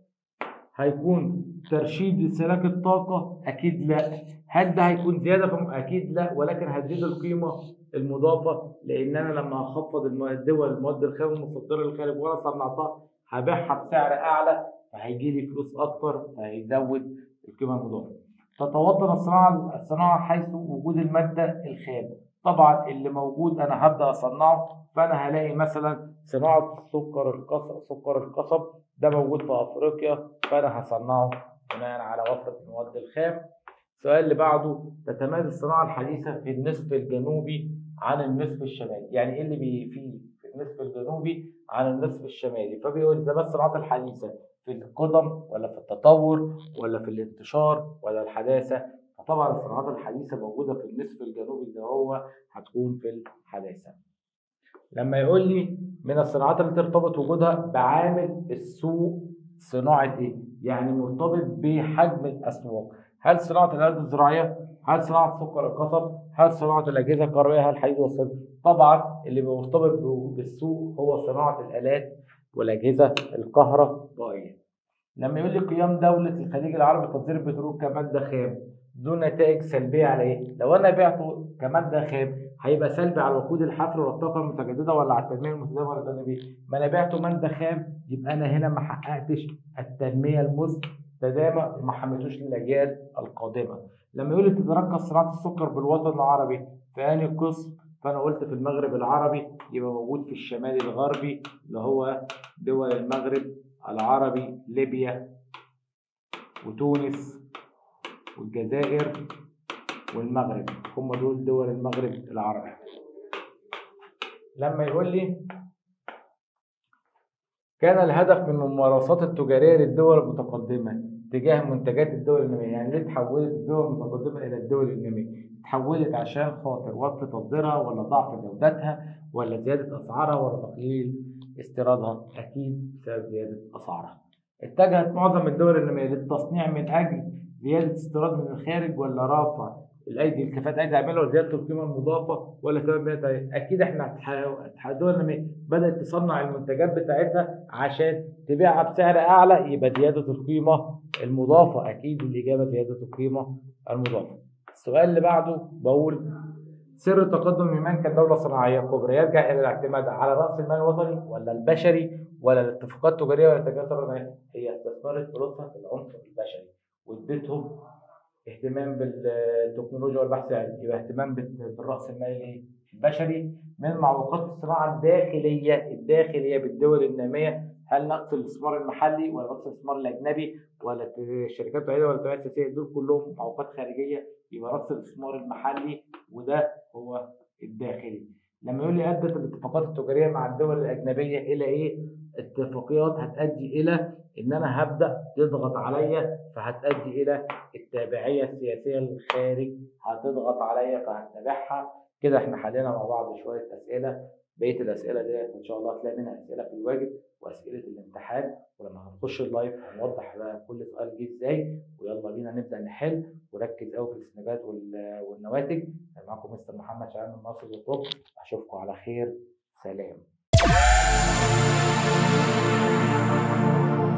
Speaker 1: هيكون ترشيد لسلاك الطاقة؟ أكيد لا. هل ده هيكون زيادة في أكيد لا ولكن هتزيد القيمة المضافة لأن أنا لما هخفض الم- الدول المواد الخام المصدرة للخارج وأنا صنعتها هبيعها بسعر أعلى فهيجي لي فلوس أكتر فهيزود القيمة المضافة. تتوطن الصناعة الصناعة حيث وجود المادة الخام. طبعا اللي موجود أنا هبدأ أصنعه فأنا هلاقي مثلا صناعة سكر القصب سكر القصب ده موجود في افريقيا فانا هصنعه بناء على وفره المواد الخام السؤال اللي بعده تتميز الصناعه الحديثه في النصف الجنوبي عن النصف الشمالي يعني ايه اللي بي فيه في النصف الجنوبي عن النصف الشمالي فبيقول اذا بس الصناعات الحديثه في القدم ولا في التطور ولا في الانتشار ولا الحداثه فطبعا الصناعات الحديثه موجوده في النصف الجنوبي اللي هو هتكون في الحداثه لما يقول لي من الصناعات اللي ترتبط وجودها بعامل السوق صناعة ايه؟ يعني مرتبط بحجم الأسواق هل صناعة الآلات الزراعية؟ هل صناعة سكر القصب؟ هل صناعة الأجهزة الكهربائية؟ هل الحديد والصلب؟ طبعا اللي مرتبط ب- بالسوق هو صناعة الآلات والأجهزة الكهربائية لما يقول لي قيام دولة الخليج العربي بتصدير البترول كمادة خام ذو نتائج سلبية على ايه؟ لو انا بعته كمادة خام هيبقى سلبي على وقود الحفر والطاقة المتجددة ولا على التنمية المستدامة ولا التنمية؟ ما انا بعته مادة خام يبقى انا هنا ما حققتش التنمية المستدامة وما حميتوش للأجيال القادمة. لما يقول لي تتركز صناعة السكر بالوطن العربي في أنهي قسم؟ فأنا قلت في المغرب العربي يبقى موجود في الشمال الغربي اللي هو دول المغرب العربي ليبيا وتونس والجزائر والمغرب هم دول دول المغرب العربي لما يقول لي كان الهدف من الممارسات التجارية للدول المتقدمة تجاه منتجات الدول النامية يعني ليه تحولت الدول المتقدمة إلى الدول النامية تحولت عشان خاطر وقف تصديرها ولا ضعف جودتها ولا زيادة أسعارها ولا تقليل استيرادها أكيد بسبب زيادة أسعارها اتجهت معظم الدول النامية للتصنيع من أجل زيادة استيراد من الخارج ولا رفع الايدي الكفاءات ايدي عامله وزياده القيمه المضافه ولا سبب بيها اكيد احنا هتح- الدول الناميه بدات تصنع المنتجات بتاعتها عشان تبيعها بسعر اعلى يبقى زياده القيمه المضافه اكيد الاجابه زياده القيمه المضافه السؤال اللي بعده بقول سر التقدم اليونان كدوله صناعيه كبرى يرجع الى الاعتماد على راس المال الوطني ولا البشري ولا الاتفاقات التجاريه ولا التجارات الصناعيه هي استثمرت فلوسها في العنصر البشري واديتهم اهتمام بالتكنولوجيا والبحث العلمي يبقى اهتمام بال- بالراس المالي البشري من معوقات الصناعه الداخليه الداخليه بالدول الناميه هل نقص الاستثمار المحلي ولا نقص الاستثمار الاجنبي ولا الشركات التوعيه ولا التوعيه السياسيه دول كلهم معوقات خارجيه يبقى نقص الاستثمار المحلي وده هو الداخلي لما يقول لي ادت الاتفاقات التجاريه مع الدول الاجنبيه الى ايه؟ اتفاقيات هتؤدي الى ان انا هبدا تضغط عليا فهتؤدي الى التابعيه السياسيه للخارج هتضغط عليا فهتابعها كده احنا حلينا مع بعض شويه اسئله بقيه الاسئله ديت ان شاء الله هتلاقي منها اسئله في الواجب واسئله الامتحان ولما هنخش اللايف هنوضح بقى كل سؤال جه ازاي ويلا بينا نبدا نحل وركز قوي في السنابات وال- والنواتج كان معاكم مستر محمد شعبان من مصر الطب اشوفكم على خير سلام